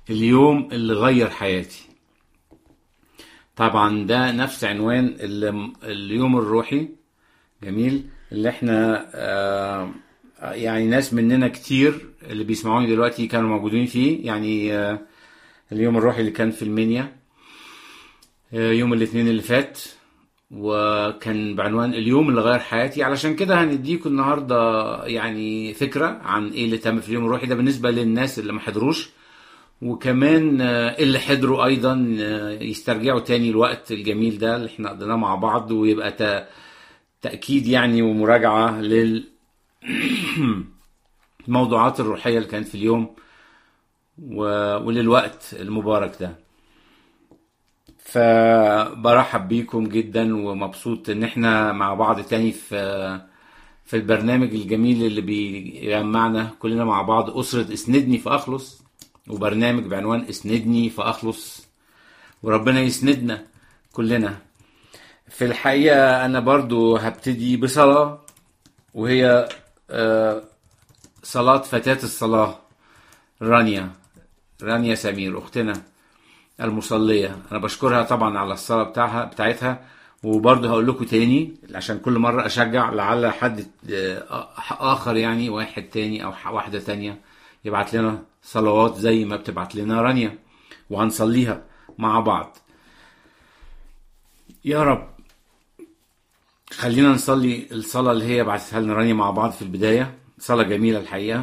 اليوم اللي غير حياتي طبعا ده نفس عنوان ال- اليوم الروحي جميل اللي احنا آه، يعني ناس مننا كتير اللي بيسمعوني دلوقتي كانوا موجودين فيه يعني آه، اليوم الروحي اللي كان في المنيا آه، يوم الاثنين اللي فات وكان بعنوان اليوم اللي غير حياتي علشان كده هنديكم النهارده يعني فكره عن ايه اللي تم في اليوم الروحي ده بالنسبه للناس اللي ما حضروش وكمان آه، اللي حضروا ايضا آه، يسترجعوا تاني الوقت الجميل ده اللي احنا قضيناه مع بعض ويبقى تا- تاكيد يعني ومراجعه لل الموضوعات الروحيه اللي كانت في اليوم و- وللوقت المبارك ده فبرحب بيكم جدا ومبسوط ان احنا مع بعض تاني في في البرنامج الجميل اللي بيجمعنا كلنا مع بعض أسرة اسندني فأخلص وبرنامج بعنوان اسندني فأخلص وربنا يسندنا كلنا في الحقيقة أنا برضو هبتدي بصلاة وهي آه، صلاة فتاة الصلاة رانيا رانيا سمير أختنا المصلية أنا بشكرها طبعا على الصلاة بتاعها بتاعتها وبرضه هقول لكم تاني عشان كل مرة أشجع لعل حد آه، آخر يعني واحد تاني أو ح- واحدة تانية يبعت لنا صلوات زي ما بتبعت لنا رانيا وهنصليها مع بعض يا رب خلينا نصلي الصلاة اللي هي بعتها لنا رانيا مع بعض في البداية صلاة جميلة الحقيقة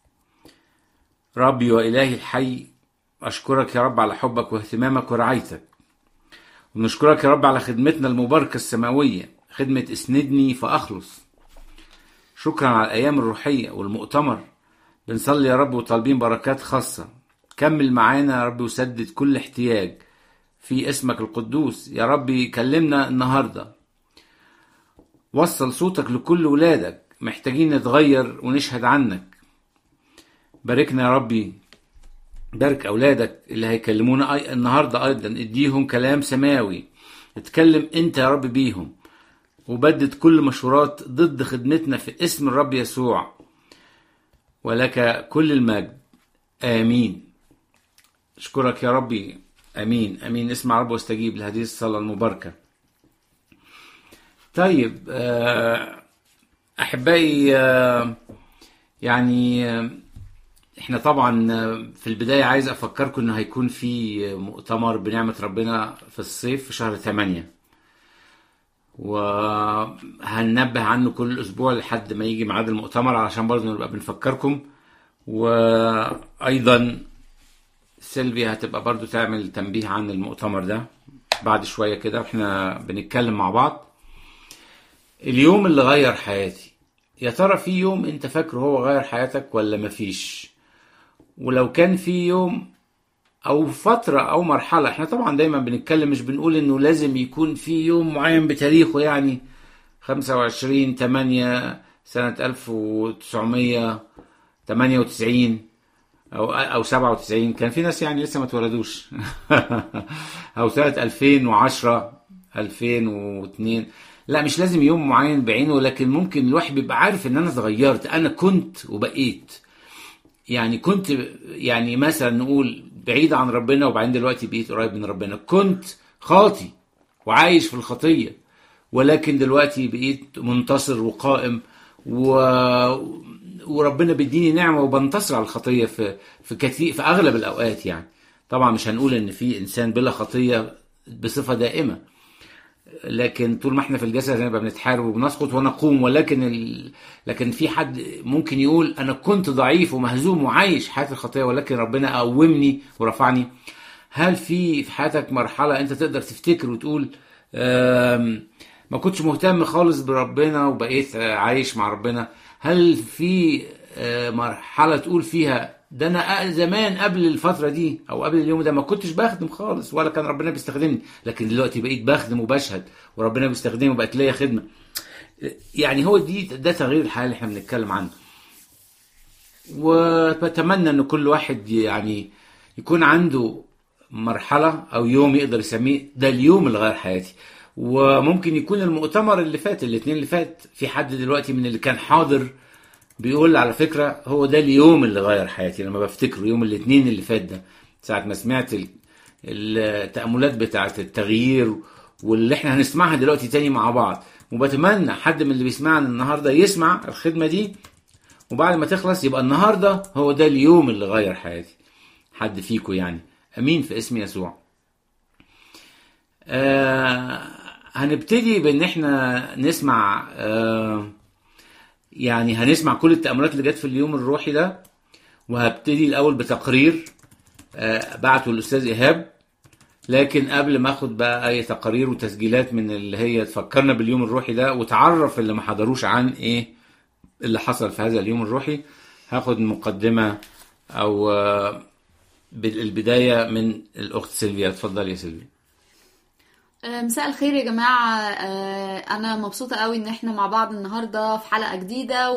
ربي وإلهي الحي أشكرك يا رب على حبك واهتمامك ورعايتك ونشكرك يا رب على خدمتنا المباركة السماوية خدمة اسندني فأخلص شكرا على الأيام الروحية والمؤتمر بنصلي يا رب وطالبين بركات خاصة كمل معانا يا رب وسدد كل احتياج في اسمك القدوس يا رب كلمنا النهارده وصل صوتك لكل ولادك محتاجين نتغير ونشهد عنك باركنا يا ربي بارك أولادك اللي هيكلمونا أي- النهاردة أيضا اديهم كلام سماوي اتكلم انت يا رب بيهم وبدد كل مشورات ضد خدمتنا في اسم الرب يسوع ولك كل المجد آمين اشكرك يا ربي امين امين اسمع رب واستجيب لهذه الصلاه المباركه طيب آه، احبائي آه، يعني آه، احنا طبعا آه، في البدايه عايز افكركم ان هيكون في مؤتمر بنعمه ربنا في الصيف في شهر 8 وهننبه عنه كل اسبوع لحد ما يجي ميعاد المؤتمر علشان برضه نبقى بنفكركم وايضا سيلفيا هتبقى برضو تعمل تنبيه عن المؤتمر ده بعد شوية كده واحنا بنتكلم مع بعض اليوم اللي غير حياتي يا ترى في يوم انت فاكره هو غير حياتك ولا مفيش ولو كان في يوم او فترة او مرحلة احنا طبعا دايما بنتكلم مش بنقول انه لازم يكون في يوم معين بتاريخه يعني 25 8 سنة 1998 او او 97 كان في ناس يعني لسه ما اتولدوش او سنه 2010 2002 لا مش لازم يوم معين بعينه لكن ممكن الواحد بيبقى عارف ان انا اتغيرت انا كنت وبقيت يعني كنت يعني مثلا نقول بعيد عن ربنا وبعدين دلوقتي بقيت قريب من ربنا كنت خاطي وعايش في الخطيه ولكن دلوقتي بقيت منتصر وقائم و... وربنا بيديني نعمه وبنتصر على الخطيه في في كثير في اغلب الاوقات يعني طبعا مش هنقول ان في انسان بلا خطيه بصفه دائمه لكن طول ما احنا في الجسد هنبقى بنتحارب وبنسقط ونقوم ولكن ال... لكن في حد ممكن يقول انا كنت ضعيف ومهزوم وعايش حياه الخطيه ولكن ربنا قومني ورفعني هل في في حياتك مرحله انت تقدر تفتكر وتقول آم، ما كنتش مهتم خالص بربنا وبقيت آه، عايش مع ربنا هل في آه، مرحله تقول فيها ده انا زمان قبل الفتره دي او قبل اليوم ده ما كنتش بخدم خالص ولا كان ربنا بيستخدمني لكن دلوقتي بقيت بخدم وبشهد وربنا بيستخدمني وبقت ليا خدمه يعني هو دي ده تغيير الحياه اللي احنا بنتكلم عنه وبتمنى ان كل واحد يعني يكون عنده مرحلة أو يوم يقدر يسميه ده اليوم اللي غير حياتي وممكن يكون المؤتمر اللي فات الاثنين اللي فات في حد دلوقتي من اللي كان حاضر بيقول على فكرة هو ده اليوم اللي غير حياتي لما بفتكره يوم الاثنين اللي فات ده ساعة ما سمعت ال- التأملات بتاعة التغيير واللي احنا هنسمعها دلوقتي تاني مع بعض وبتمنى حد من اللي بيسمعنا النهارده يسمع الخدمة دي وبعد ما تخلص يبقى النهارده هو ده اليوم اللي غير حياتي حد فيكم يعني امين في اسم يسوع آه هنبتدي بان احنا نسمع آه يعني هنسمع كل التأملات اللي جت في اليوم الروحي ده وهبتدي الاول بتقرير آه بعته الاستاذ ايهاب لكن قبل ما اخد بقى اي تقارير وتسجيلات من اللي هي تفكرنا باليوم الروحي ده وتعرف اللي ما حضروش عن ايه اللي حصل في هذا اليوم الروحي هاخد مقدمة او آه، البداية من الاخت سيلفيا اتفضل يا سيلفيا آه، مساء الخير يا جماعة آه، أنا مبسوطة قوي إن إحنا مع بعض النهاردة في حلقة جديدة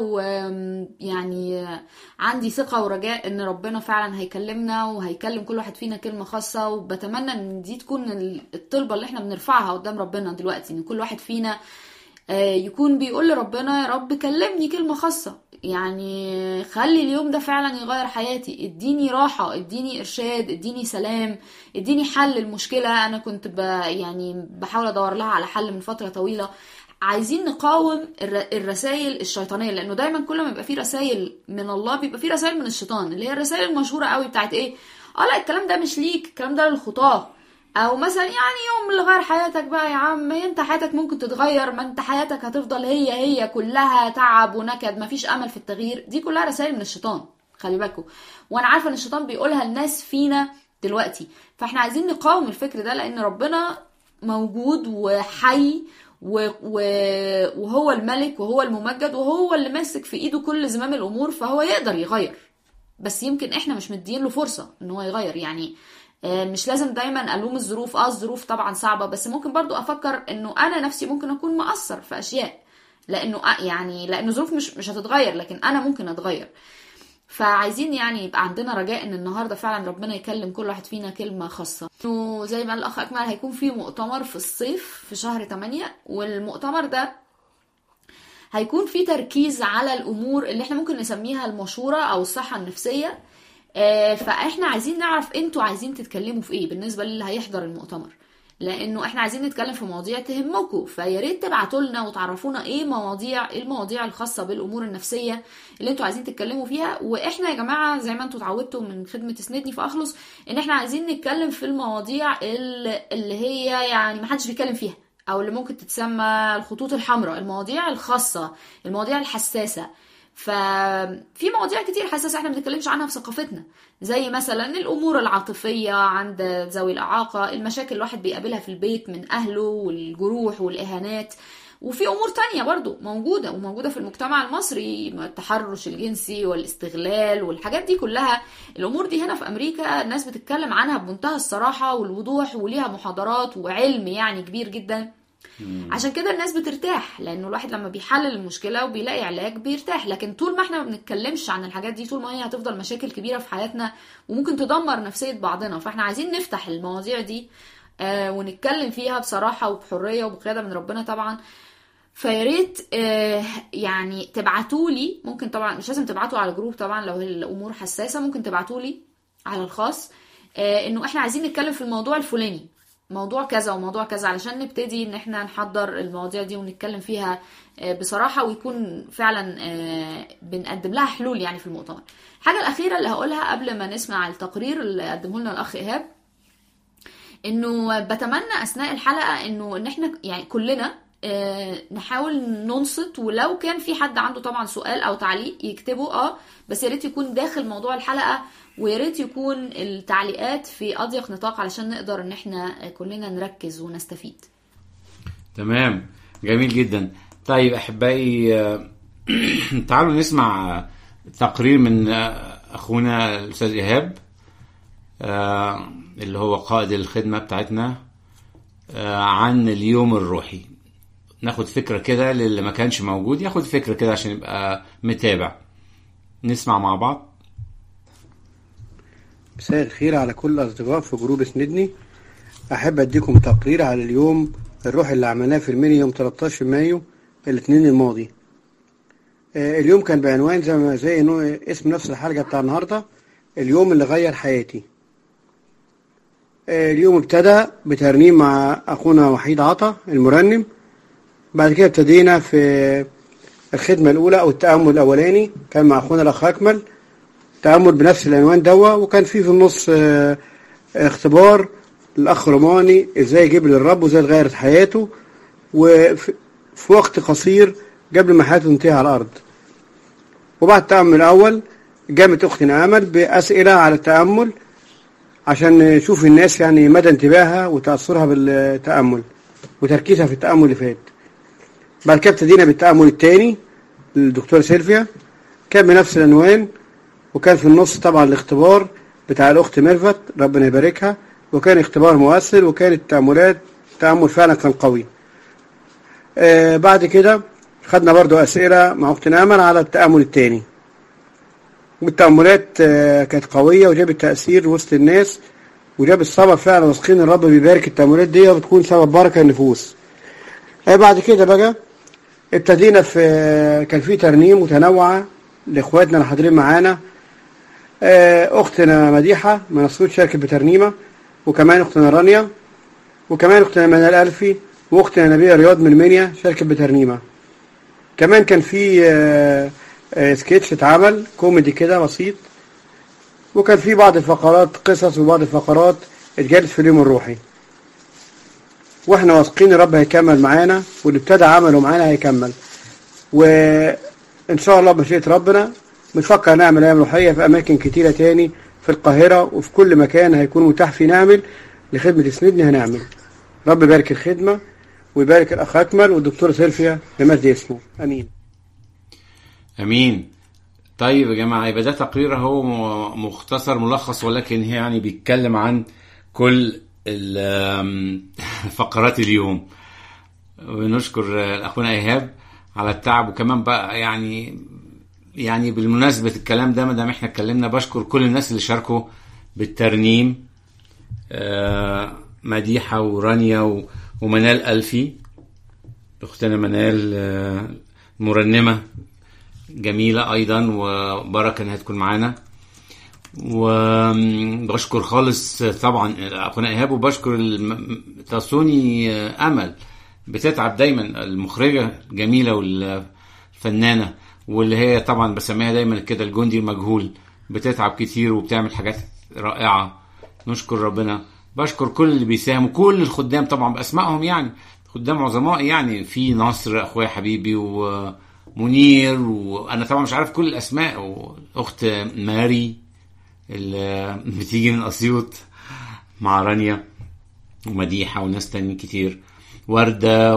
ويعني عندي ثقة ورجاء إن ربنا فعلا هيكلمنا وهيكلم كل واحد فينا كلمة خاصة وبتمنى إن دي تكون ال- الطلبة اللي إحنا بنرفعها قدام ربنا دلوقتي إن كل واحد فينا آه، يكون بيقول لربنا يا رب كلمني كلمة خاصة يعني خلي اليوم ده فعلا يغير حياتي اديني راحة اديني ارشاد اديني سلام اديني حل المشكلة انا كنت ب يعني بحاول ادور لها على حل من فترة طويلة عايزين نقاوم الرسائل الشيطانية لانه دايما كل ما يبقى في رسائل من الله بيبقى في رسائل من الشيطان اللي هي الرسائل المشهورة قوي بتاعت ايه اه لا الكلام ده مش ليك الكلام ده للخطاه او مثلا يعني يوم اللي غير حياتك بقى يا عم انت حياتك ممكن تتغير ما انت حياتك هتفضل هي هي كلها تعب ونكد مفيش امل في التغيير دي كلها رسائل من الشيطان خلي بالكم وانا عارفه ان الشيطان بيقولها الناس فينا دلوقتي فاحنا عايزين نقاوم الفكر ده لان ربنا موجود وحي و... و... وهو الملك وهو الممجد وهو اللي ماسك في ايده كل زمام الامور فهو يقدر يغير بس يمكن احنا مش مدين له فرصه ان هو يغير يعني آه، مش لازم دايما الوم الظروف اه الظروف طبعا صعبه بس ممكن برضو افكر انه انا نفسي ممكن اكون مقصر في اشياء لانه آه، يعني لانه الظروف مش مش هتتغير لكن انا ممكن اتغير فعايزين يعني يبقى عندنا رجاء ان النهارده فعلا ربنا يكلم كل واحد فينا كلمه خاصه انه زي ما قال الاخ اكمل هيكون في مؤتمر في الصيف في شهر 8 والمؤتمر ده هيكون في تركيز على الامور اللي احنا ممكن نسميها المشوره او الصحه النفسيه آه، فاحنا عايزين نعرف انتوا عايزين تتكلموا في ايه بالنسبه للي هيحضر المؤتمر لانه احنا عايزين نتكلم في مواضيع تهمكم فيا ريت تبعتوا لنا وتعرفونا ايه مواضيع ايه المواضيع الخاصه بالامور النفسيه اللي انتوا عايزين تتكلموا فيها واحنا يا جماعه زي ما انتوا اتعودتوا من خدمه اسندني فاخلص ان احنا عايزين نتكلم في المواضيع اللي اللي هي يعني محدش بيتكلم فيها او اللي ممكن تتسمى الخطوط الحمراء المواضيع الخاصه المواضيع الحساسه ففي مواضيع كتير حساسه احنا ما بنتكلمش عنها في ثقافتنا زي مثلا الامور العاطفيه عند ذوي الاعاقه المشاكل اللي الواحد بيقابلها في البيت من اهله والجروح والاهانات وفي امور تانية برضو موجودة وموجودة في المجتمع المصري التحرش الجنسي والاستغلال والحاجات دي كلها الامور دي هنا في امريكا الناس بتتكلم عنها بمنتهى الصراحة والوضوح وليها محاضرات وعلم يعني كبير جدا عشان كده الناس بترتاح لانه الواحد لما بيحلل المشكله وبيلاقي علاج بيرتاح لكن طول ما احنا ما بنتكلمش عن الحاجات دي طول ما هي هتفضل مشاكل كبيره في حياتنا وممكن تدمر نفسيه بعضنا فاحنا عايزين نفتح المواضيع دي آه ونتكلم فيها بصراحه وبحريه وبقياده من ربنا طبعا فيا ريت آه يعني تبعتوا لي ممكن طبعا مش لازم تبعتوا على جروب طبعا لو الامور حساسه ممكن تبعتوا لي على الخاص آه انه احنا عايزين نتكلم في الموضوع الفلاني موضوع كذا وموضوع كذا علشان نبتدي ان احنا نحضر المواضيع دي ونتكلم فيها آه، بصراحة ويكون فعلا آه، بنقدم لها حلول يعني في المؤتمر الحاجة الأخيرة اللي هقولها قبل ما نسمع التقرير اللي قدمه لنا الأخ إيهاب انه بتمنى اثناء الحلقه انه ان احنا يعني كلنا آه، نحاول ننصت ولو كان في حد عنده طبعا سؤال او تعليق يكتبه اه بس يا ريت يكون داخل موضوع الحلقه ويا ريت يكون التعليقات في اضيق نطاق علشان نقدر ان احنا كلنا نركز ونستفيد تمام جميل جدا طيب احبائي آه، تعالوا نسمع آه، تقرير من آه، اخونا الاستاذ ايهاب آه، اللي هو قائد الخدمه بتاعتنا آه، عن اليوم الروحي ناخد فكره كده للي ما كانش موجود ياخد فكره كده عشان يبقى متابع نسمع مع بعض مساء الخير على كل الأصدقاء في جروب اسندني أحب أديكم تقرير على اليوم الروحي اللي عملناه في المنيا يوم 13 مايو الاثنين الماضي آه، اليوم كان بعنوان زي ما زي إنه اسم نفس الحلقة بتاع النهاردة اليوم اللي غير حياتي آه، اليوم ابتدى بترنيم مع أخونا وحيد عطا المرنم بعد كده ابتدينا في الخدمة الأولى أو التأمل الأولاني كان مع أخونا الأخ أكمل تأمل بنفس العنوان دوا وكان في في النص آه، اختبار الأخ روماني إزاي يجيب للرب وإزاي غيرت حياته وفي في وقت قصير قبل ما حياته تنتهي على الأرض وبعد التأمل الأول قامت أختنا أمل بأسئلة على التأمل عشان نشوف الناس يعني مدى انتباهها وتأثرها بالتأمل وتركيزها في التأمل اللي فات بعد كده ابتدينا بالتأمل الثاني للدكتورة سيلفيا كان بنفس العنوان وكان في النص طبعا الاختبار بتاع الأخت ميرفت ربنا يباركها وكان اختبار مؤثر وكانت التأملات التأمل فعلا كان قوي آه بعد كده خدنا برضو أسئلة مع أختنا أمل على التأمل الثاني والتأملات آه، كانت قوية وجابت تأثير وسط الناس وجاب الصبر فعلا واثقين الرب بيبارك التأملات دي وبتكون سبب بركة النفوس آه، بعد كده بقى ابتدينا في آه، كان في ترنيم متنوعة لإخواتنا اللي حاضرين معانا آه، أختنا مديحة من أسيوط شاركت بترنيمة وكمان أختنا رانيا وكمان أختنا منال ألفي وأختنا نبيلة رياض من منيا شاركت بترنيمة كمان كان في آه، آه، سكتش اتعمل كوميدي كده بسيط وكان في بعض الفقرات قصص وبعض الفقرات اتجالت في اليوم الروحي واحنا واثقين الرب هيكمل معانا واللي ابتدى عمله معانا هيكمل وان شاء الله بمشيئة ربنا بنفكر نعمل ايام روحية في اماكن كتيرة تاني في القاهرة وفي كل مكان هيكون متاح فيه نعمل لخدمة اسندني هنعمل رب يبارك الخدمة ويبارك الاخ اكمل والدكتور سيلفيا بمجد اسمه امين امين طيب يا جماعه يبقى ده تقرير اهو م- مختصر ملخص ولكن هي يعني بيتكلم عن كل ال- آم، فقرات اليوم ونشكر آه، اخونا ايهاب على التعب وكمان بقى يعني يعني بالمناسبه الكلام ده ما دام احنا اتكلمنا بشكر كل الناس اللي شاركوا بالترنيم آه، مديحه ورانيا و- ومنال الفي اختنا منال آه، مرنمه جميلة أيضا وبركة إنها تكون معانا وبشكر خالص طبعا أخونا إيهاب وبشكر الم- تصوني أمل بتتعب دايما المخرجة جميلة والفنانة واللي هي طبعا بسميها دايما كده الجندي المجهول بتتعب كتير وبتعمل حاجات رائعة نشكر ربنا بشكر كل اللي بيساهم وكل الخدام طبعا بأسمائهم يعني خدام عظماء يعني في نصر أخويا حبيبي ومنير وأنا طبعا مش عارف كل الأسماء وأخت ماري اللي بتيجي من أسيوط مع رانيا ومديحة وناس تانيين كتير وردة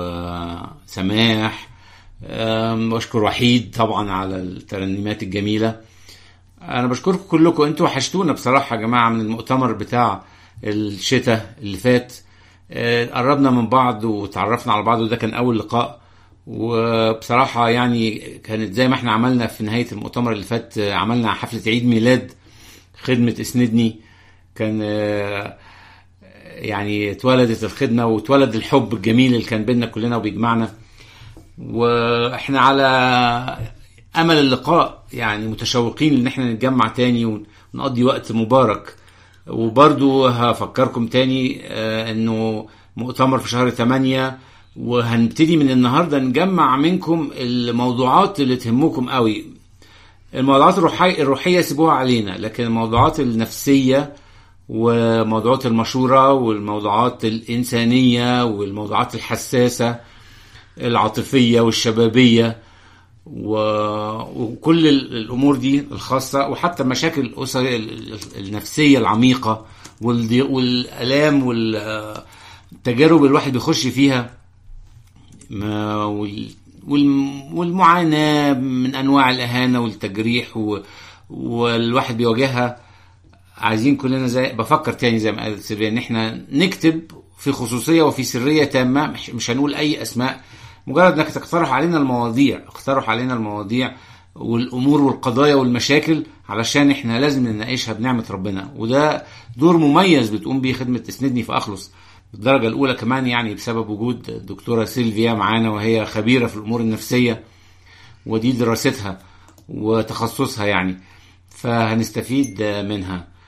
وسماح أم، بشكر وحيد طبعا على الترنيمات الجميلة انا بشكركم كلكم انتوا وحشتونا بصراحة يا جماعة من المؤتمر بتاع الشتاء اللي فات أه، قربنا من بعض وتعرفنا على بعض وده كان اول لقاء وبصراحة يعني كانت زي ما احنا عملنا في نهاية المؤتمر اللي فات أه، عملنا حفلة عيد ميلاد خدمة اسندني كان أه، يعني اتولدت الخدمة واتولد الحب الجميل اللي كان بيننا كلنا وبيجمعنا واحنا على امل اللقاء يعني متشوقين ان احنا نتجمع تاني ونقضي وقت مبارك وبرضو هفكركم تاني آه، انه مؤتمر في شهر 8 وهنبتدي من النهارده نجمع منكم الموضوعات اللي تهمكم قوي الموضوعات الروحية الروحية سيبوها علينا لكن الموضوعات النفسية وموضوعات المشورة والموضوعات الإنسانية والموضوعات الحساسة العاطفية والشبابية و... وكل ال- الأمور دي الخاصة وحتى مشاكل الأسر ال- ال- النفسية العميقة والضي... والآلام والتجارب اللي الواحد بيخش فيها ما وال... وال... والمعاناة من أنواع الإهانة والتجريح و... والواحد بيواجهها عايزين كلنا زي بفكر تاني زي ما قالت سيلفيا ان احنا نكتب في خصوصيه وفي سريه تامه مش, مش هنقول اي اسماء مجرد انك تقترح علينا المواضيع اقترح علينا المواضيع والامور والقضايا والمشاكل علشان احنا لازم نناقشها بنعمه ربنا وده دور مميز بتقوم بيه خدمه تسندني في اخلص بالدرجه الاولى كمان يعني بسبب وجود الدكتوره سيلفيا معانا وهي خبيره في الامور النفسيه ودي دراستها وتخصصها يعني فهنستفيد منها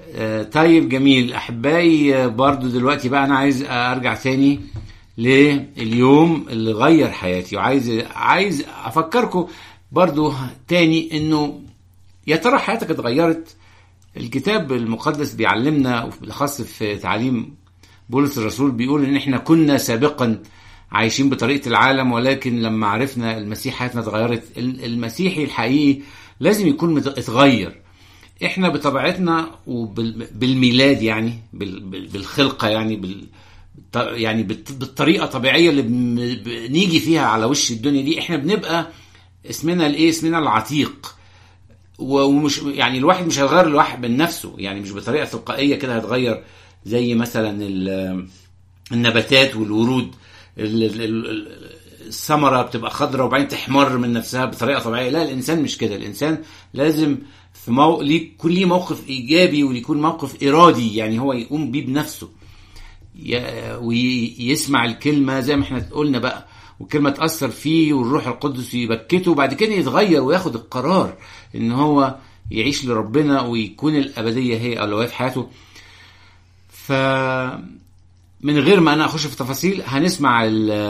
آه، طيب جميل احبائي آه، برضو دلوقتي بقى انا عايز ارجع تاني لليوم اللي غير حياتي وعايز عايز افكركم برضو تاني انه يا ترى حياتك اتغيرت الكتاب المقدس بيعلمنا بالاخص في تعليم بولس الرسول بيقول ان احنا كنا سابقا عايشين بطريقه العالم ولكن لما عرفنا المسيح حياتنا اتغيرت ال- المسيحي الحقيقي لازم يكون مت- اتغير احنا بطبيعتنا وبالميلاد يعني بال- بال- بالخلقه يعني بال ط- يعني بالط- بالطريقه الطبيعيه اللي بن- بنيجي فيها على وش الدنيا دي احنا بنبقى اسمنا الايه اسمنا العتيق و- ومش يعني الواحد مش هيغير الواحد من نفسه يعني مش بطريقه تلقائيه كده هيتغير زي مثلا ال- النباتات والورود ال- ال- ال- الثمره بتبقى خضراء وبعدين تحمر من نفسها بطريقه طبيعيه لا الانسان مش كده الانسان لازم في مو... ليه يكون ليه موقف ايجابي ويكون موقف ارادي يعني هو يقوم بيه بنفسه ي- ويسمع الكلمه زي ما احنا قلنا بقى والكلمه تاثر فيه والروح القدس يبكته وبعد كده يتغير وياخد القرار ان هو يعيش لربنا ويكون الابديه هي اولويه في حياته ف من غير ما انا اخش في تفاصيل هنسمع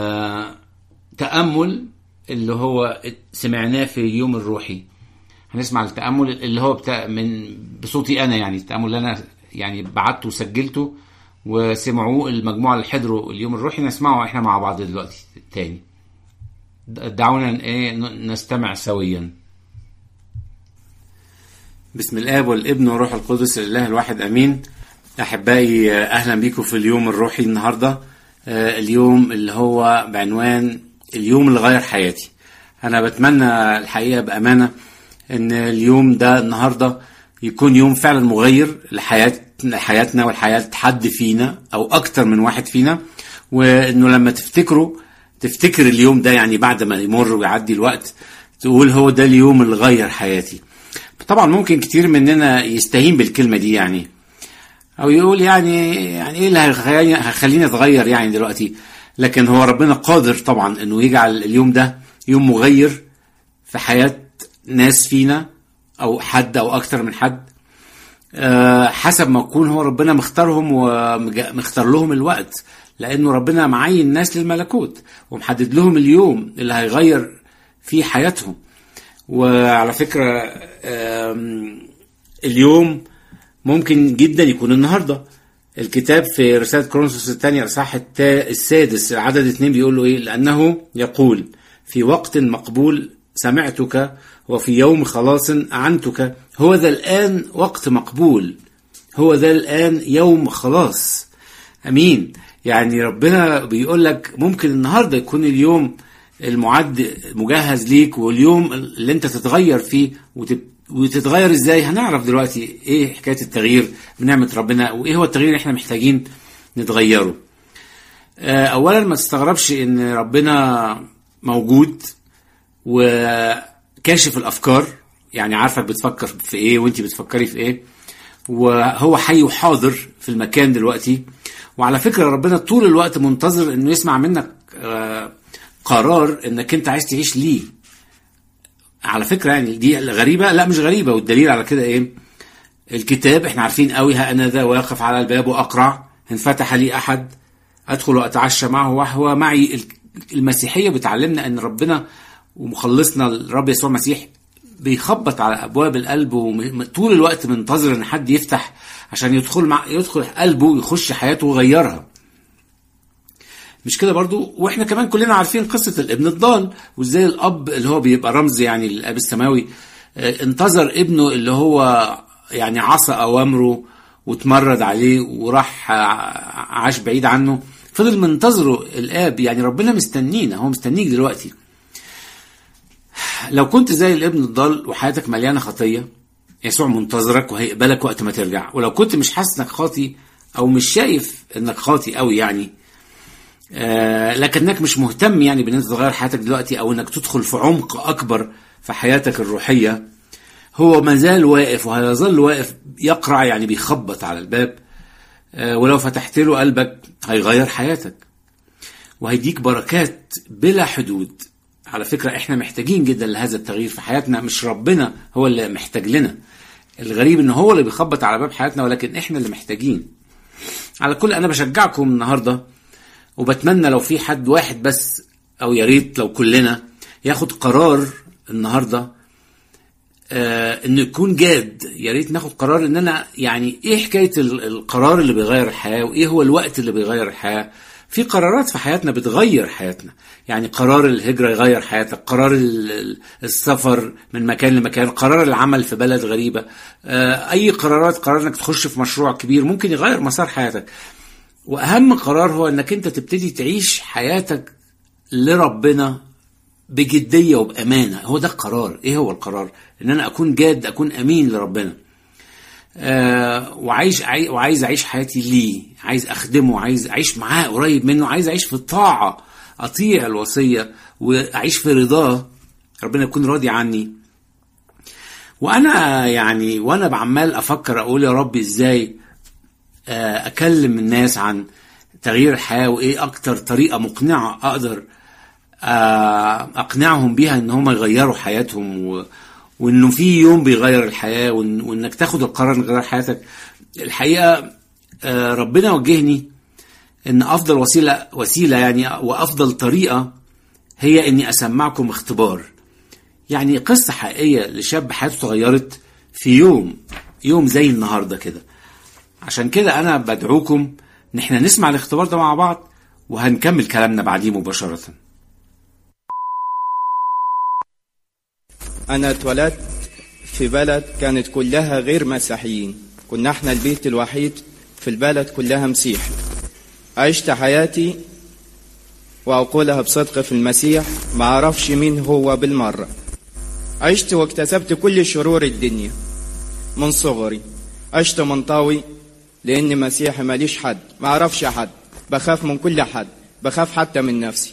التامل اللي هو سمعناه في اليوم الروحي هنسمع التامل اللي هو بتاع من بصوتي انا يعني التامل اللي انا يعني بعته وسجلته وسمعوه المجموعه اللي حضروا اليوم الروحي نسمعه احنا مع بعض دلوقتي تاني دعونا ايه نستمع سويا بسم الاب والابن والروح القدس الاله الواحد امين احبائي اهلا بيكم في اليوم الروحي النهارده آه، اليوم اللي هو بعنوان اليوم اللي غير حياتي انا بتمنى الحقيقه بامانه ان اليوم ده النهارده يكون يوم فعلا مغير لحياه لحياتنا والحياه حد فينا او اكتر من واحد فينا وانه لما تفتكروا تفتكر اليوم ده يعني بعد ما يمر ويعدي الوقت تقول هو ده اليوم اللي غير حياتي طبعا ممكن كتير مننا يستهين بالكلمه دي يعني او يقول يعني يعني ايه اللي هيخليني هيخليني اتغير يعني دلوقتي لكن هو ربنا قادر طبعا انه يجعل اليوم ده يوم مغير في حياه ناس فينا او حد او اكتر من حد آه، حسب ما يكون هو ربنا مختارهم ومختار لهم الوقت لانه ربنا معين الناس للملكوت ومحدد لهم اليوم اللي هيغير فيه حياتهم وعلى فكره آم، اليوم ممكن جدا يكون النهارده الكتاب في رسالة كورنثوس الثانية الإصحاح التا- السادس عدد اثنين بيقول له إيه؟ لأنه يقول في وقت مقبول سمعتك وفي يوم خلاص أعنتك هو ذا الآن وقت مقبول هو ذا الآن يوم خلاص أمين يعني ربنا بيقول لك ممكن النهاردة يكون اليوم المعد مجهز ليك واليوم اللي انت تتغير فيه وتب... وتتغير ازاي هنعرف دلوقتي ايه حكايه التغيير بنعمه ربنا وايه هو التغيير اللي احنا محتاجين نتغيره آه، اولا ما تستغربش ان ربنا موجود وكاشف الافكار يعني عارفك بتفكر في ايه وانت بتفكري في ايه وهو حي وحاضر في المكان دلوقتي وعلى فكره ربنا طول الوقت منتظر انه يسمع منك آه، قرار انك انت عايز تعيش ليه على فكره يعني دي غريبه لا مش غريبه والدليل على كده ايه الكتاب احنا عارفين قوي ها انا ذا واقف على الباب واقرع ان فتح لي احد ادخل واتعشى معه وهو معي ال- المسيحيه بتعلمنا ان ربنا ومخلصنا الرب يسوع المسيح بيخبط على ابواب القلب وطول الوقت منتظر ان حد يفتح عشان يدخل مع يدخل قلبه ويخش حياته ويغيرها مش كده برضو واحنا كمان كلنا عارفين قصة الابن الضال وازاي الاب اللي هو بيبقى رمز يعني للاب السماوي آه، انتظر ابنه اللي هو يعني عصى اوامره واتمرد عليه وراح آه، عاش بعيد عنه فضل منتظره الاب يعني ربنا مستنينا هو مستنيك دلوقتي لو كنت زي الابن الضال وحياتك مليانه خطيه يسوع منتظرك وهيقبلك وقت ما ترجع ولو كنت مش حاسس انك خاطي او مش شايف انك خاطي قوي يعني آه، لكنك مش مهتم يعني بان انت تغير حياتك دلوقتي او انك تدخل في عمق اكبر في حياتك الروحيه هو ما زال واقف وهيظل واقف يقرع يعني بيخبط على الباب آه، ولو فتحت له قلبك هيغير حياتك وهيديك بركات بلا حدود على فكرة احنا محتاجين جدا لهذا التغيير في حياتنا مش ربنا هو اللي محتاج لنا الغريب ان هو اللي بيخبط على باب حياتنا ولكن احنا اللي محتاجين على كل انا بشجعكم النهارده وبتمنى لو في حد واحد بس او يا ريت لو كلنا ياخد قرار النهارده آه انه يكون جاد يا ريت ناخد قرار ان انا يعني ايه حكايه ال- القرار اللي بيغير الحياه وايه هو الوقت اللي بيغير الحياه في قرارات في حياتنا بتغير حياتنا يعني قرار الهجرة يغير حياتك قرار ال- ال- السفر من مكان لمكان قرار العمل في بلد غريبة آه، أي قرارات قرار انك تخش في مشروع كبير ممكن يغير مسار حياتك وأهم قرار هو انك انت تبتدي تعيش حياتك لربنا بجدية وبأمانة هو ده القرار ايه هو القرار ان انا اكون جاد اكون امين لربنا آه وعايش عاي- وعايز اعيش حياتي ليه عايز اخدمه عايز اعيش معاه قريب منه عايز اعيش في الطاعه اطيع الوصيه واعيش في رضاه ربنا يكون راضي عني وانا يعني وانا بعمال افكر اقول يا رب ازاي آه، اكلم الناس عن تغيير الحياه وايه اكتر طريقه مقنعه اقدر آه، اقنعهم بيها ان هم يغيروا حياتهم و... وانه في يوم بيغير الحياه وإن... وانك تاخد القرار ان تغير حياتك الحقيقه آه، ربنا وجهني ان افضل وسيله وسيله يعني وافضل طريقه هي اني اسمعكم اختبار يعني قصه حقيقيه لشاب حياته اتغيرت في يوم يوم زي النهارده كده عشان كده انا بدعوكم ان احنا نسمع الاختبار ده مع بعض وهنكمل كلامنا بعديه مباشره أنا اتولدت في بلد كانت كلها غير مسيحيين كنا احنا البيت الوحيد في البلد كلها مسيحي عشت حياتي وأقولها بصدق في المسيح ما أعرفش مين هو بالمرة عشت واكتسبت كل شرور الدنيا من صغري عشت منطوي لأني مسيحي ماليش حد ما أعرفش حد بخاف من كل حد بخاف حتى من نفسي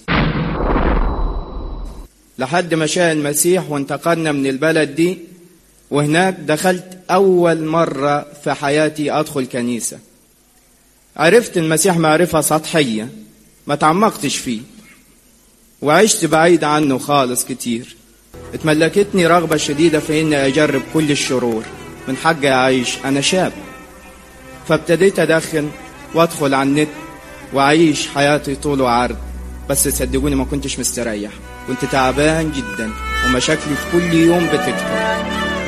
لحد ما شاء المسيح وانتقلنا من البلد دي وهناك دخلت أول مرة في حياتي أدخل كنيسة عرفت المسيح معرفة سطحية ما تعمقتش فيه وعشت بعيد عنه خالص كتير اتملكتني رغبة شديدة في إني أجرب كل الشرور من حقي أعيش أنا شاب فابتديت أدخن وأدخل على النت وأعيش حياتي طول وعرض بس صدقوني ما كنتش مستريح كنت تعبان جدا ومشاكلي في كل يوم بتكتر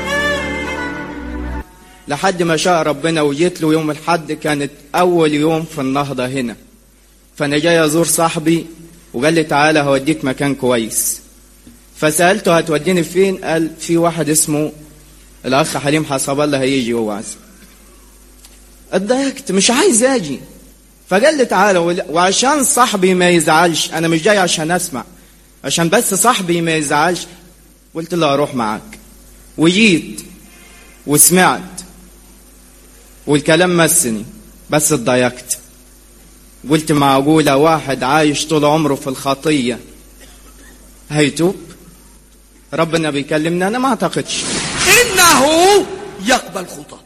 لحد ما شاء ربنا وجيت له يوم الحد كانت أول يوم في النهضة هنا فأنا جاي أزور صاحبي وقال لي تعالى هوديك مكان كويس فسألته هتوديني فين قال في واحد اسمه الأخ حليم حسب الله هيجي يوعظ اتضايقت مش عايز أجي فقال لي تعالى ول- وعشان صاحبي ما يزعلش أنا مش جاي عشان أسمع عشان بس صاحبي ما يزعلش قلت له أروح معاك وجيت وسمعت والكلام مسني بس اتضايقت قلت معقولة واحد عايش طول عمره في الخطية هيتوب ربنا بيكلمنا أنا ما أعتقدش انه يقبل خطاة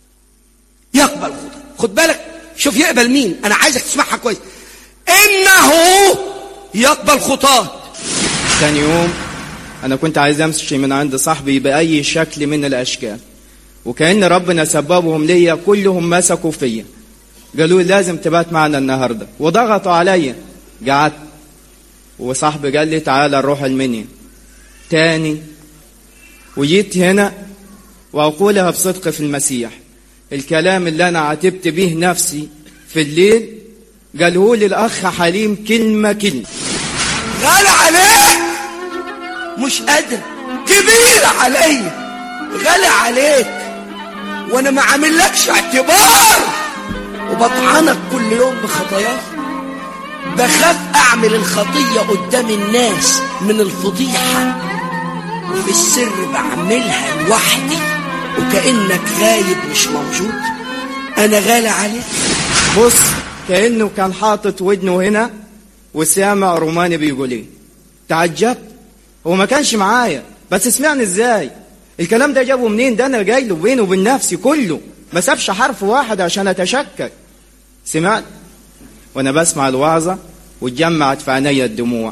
يقبل خطاة خد بالك شوف يقبل مين انا عايزك تسمعها كويس انه يقبل خطاة ثاني يوم أنا كنت عايز أمشي من عند صاحبي بأي شكل من الأشكال وكأن ربنا سببهم ليا كلهم مسكوا فيا قالوا لي لازم تبات معنا النهاردة وضغطوا عليا قعدت وصاحبي قال لي تعالى نروح المنيا تاني وجيت هنا وأقولها بصدق في المسيح الكلام اللي أنا عاتبت به نفسي في الليل قاله لي الأخ حليم كلمة كلمة غالي عليك مش قادر كبير عليا غالي عليك وانا ما عاملكش اعتبار وبطعنك كل يوم بخطاياك بخاف اعمل الخطية قدام الناس من الفضيحة وفي السر بعملها لوحدي وكأنك غايب مش موجود انا غالي عليك بص كأنه كان حاطط ودنه هنا وسامع روماني بيقول ايه تعجبت هو ما كانش معايا بس سمعني ازاي الكلام ده جابه منين ده انا جاي له بينه وبين نفسي كله ما سابش حرف واحد عشان اتشكك سمعت وانا بسمع الوعظة واتجمعت في عينيا الدموع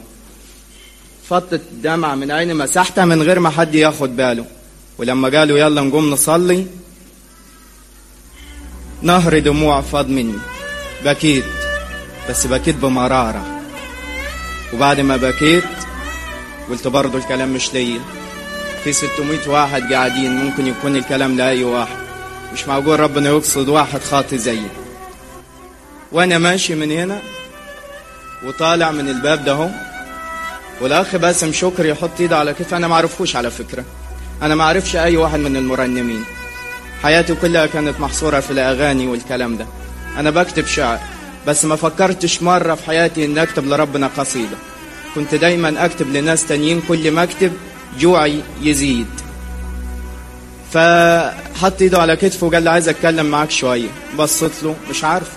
فطت دمعة من عيني مسحتها من غير ما حد ياخد باله ولما قالوا يلا نقوم نصلي نهر دموع فاض مني بكيت بس بكيت بمرارة وبعد ما بكيت قلت برضه الكلام مش ليا في 600 واحد قاعدين ممكن يكون الكلام لأي واحد مش معقول ربنا يقصد واحد خاطي زيي وانا ماشي من هنا وطالع من الباب ده اهو والاخ باسم شكري يحط ايده على كتفي انا ما اعرفوش على فكره انا ما اعرفش اي واحد من المرنمين حياتي كلها كانت محصوره في الاغاني والكلام ده انا بكتب شعر بس ما فكرتش مره في حياتي ان اكتب لربنا قصيده كنت دايما اكتب لناس تانيين كل ما اكتب جوعي يزيد فحط ايده على كتفه وقال لي عايز اتكلم معاك شويه بصيت له مش عارف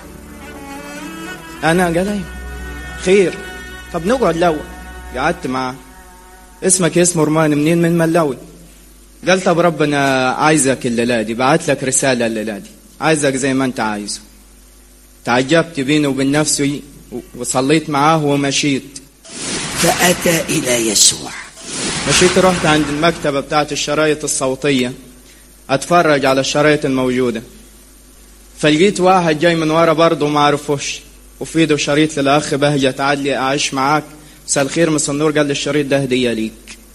انا قال ايوه خير طب نقعد لو قعدت معاه اسمك اسمه رمان منين من ملوي قال طب ربنا عايزك الليله دي بعت لك رساله الليله دي عايزك زي ما انت عايزه تعجبت بيني وبين نفسي وصليت معاه ومشيت فأتى إلى يسوع مشيت رحت عند المكتبة بتاعت الشرايط الصوتية أتفرج على الشرايط الموجودة فلقيت واحد جاي من ورا برضه ما عرفوش وفي ايده شريط للأخ بهجة تعال لي أعيش معاك مساء الخير مساء النور قال لي الشريط ده هدية ليك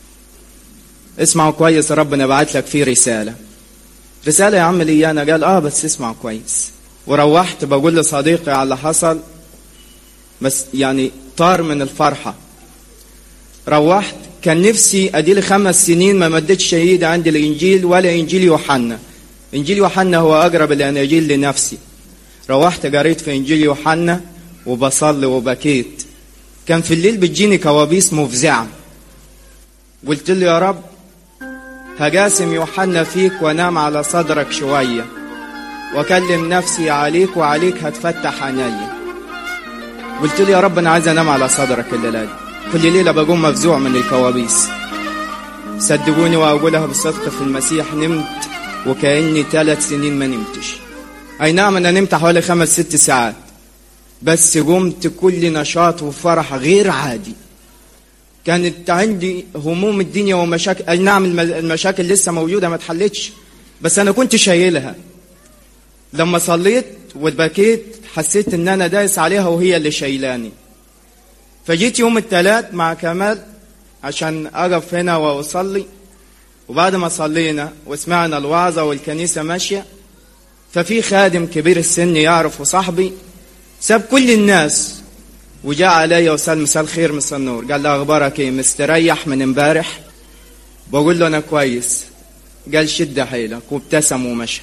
اسمعوا كويس ربنا بعت لك فيه رسالة رسالة يا عم لي أنا قال آه بس اسمعوا كويس وروحت بقول لصديقي على اللي حصل بس يعني طار من الفرحة روحت كان نفسي اديلي خمس سنين ما مدتش شهيد عندي الانجيل ولا انجيل يوحنا انجيل يوحنا هو اقرب الاناجيل لنفسي روحت قريت في انجيل يوحنا وبصلي وبكيت كان في الليل بتجيني كوابيس مفزعه قلت له يا رب هجاسم يوحنا فيك وانام على صدرك شويه واكلم نفسي عليك وعليك هتفتح عينيا قلت له يا رب انا عايز انام على صدرك الليله دي كل ليلة بقوم مفزوع من الكوابيس صدقوني وأقولها بصدق في المسيح نمت وكأني ثلاث سنين ما نمتش أي نعم أنا نمت حوالي خمس ست ساعات بس قمت كل نشاط وفرح غير عادي كانت عندي هموم الدنيا ومشاكل أي نعم الم- المشاكل لسه موجودة ما اتحلتش بس أنا كنت شايلها لما صليت وبكيت حسيت إن أنا دايس عليها وهي اللي شايلاني فجيت يوم الثلاث مع كمال عشان أقف هنا وأصلي وبعد ما صلينا وسمعنا الوعظة والكنيسة ماشية ففي خادم كبير السن يعرف صاحبي ساب كل الناس وجاء عليا وسأل مساء الخير مساء النور قال له أخبارك إيه مستريح من امبارح بقول له أنا كويس قال شد حيلك وابتسم ومشى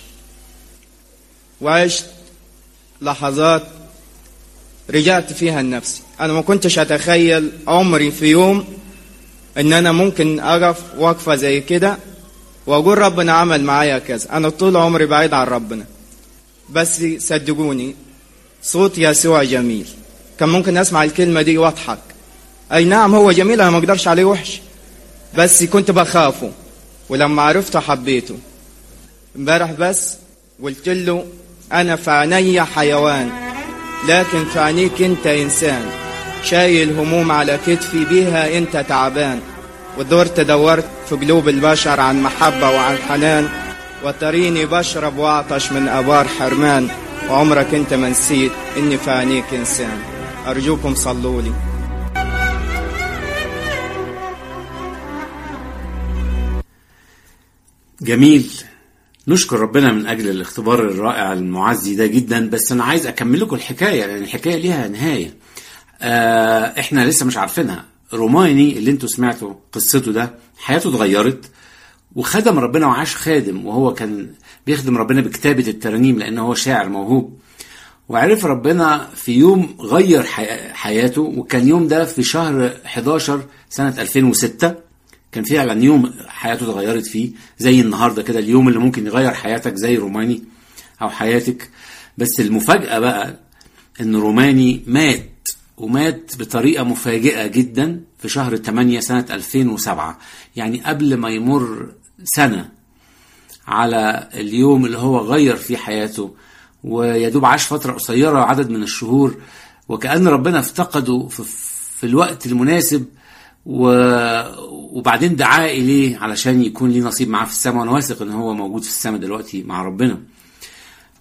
وعشت لحظات رجعت فيها لنفسي انا ما كنتش اتخيل عمري في يوم ان انا ممكن اقف وقفه زي كده واقول ربنا عمل معايا كذا انا طول عمري بعيد عن ربنا بس صدقوني صوت يسوع جميل كان ممكن اسمع الكلمه دي واضحك اي نعم هو جميل انا ما اقدرش عليه وحش بس كنت بخافه ولما عرفته حبيته امبارح بس قلت له انا في عينيا حيوان لكن في عينيك انت انسان شايل هموم على كتفي بيها انت تعبان ودورت دورت في قلوب البشر عن محبة وعن حنان وتريني بشرب واعطش من ابار حرمان وعمرك انت ما نسيت اني في عينيك انسان ارجوكم صلوا لي جميل نشكر ربنا من اجل الاختبار الرائع المعزي ده جدا بس انا عايز اكمل لكم الحكايه لان الحكايه ليها نهايه آه احنا لسه مش عارفينها روماني اللي انتوا سمعتوا قصته ده حياته اتغيرت وخدم ربنا وعاش خادم وهو كان بيخدم ربنا بكتابه الترانيم لان هو شاعر موهوب وعرف ربنا في يوم غير حي- حياته وكان يوم ده في شهر 11 سنة 2006 كان فعلا يوم حياته اتغيرت فيه زي النهارده كده اليوم اللي ممكن يغير حياتك زي روماني او حياتك بس المفاجأة بقى ان روماني مات ومات بطريقة مفاجئة جدا في شهر 8 سنة 2007 يعني قبل ما يمر سنة على اليوم اللي هو غير فيه حياته ويدوب عاش فترة قصيرة عدد من الشهور وكأن ربنا افتقده في, في الوقت المناسب و... وبعدين دعاه إليه علشان يكون ليه نصيب معاه في السماء وأنا واثق إن هو موجود في السماء دلوقتي مع ربنا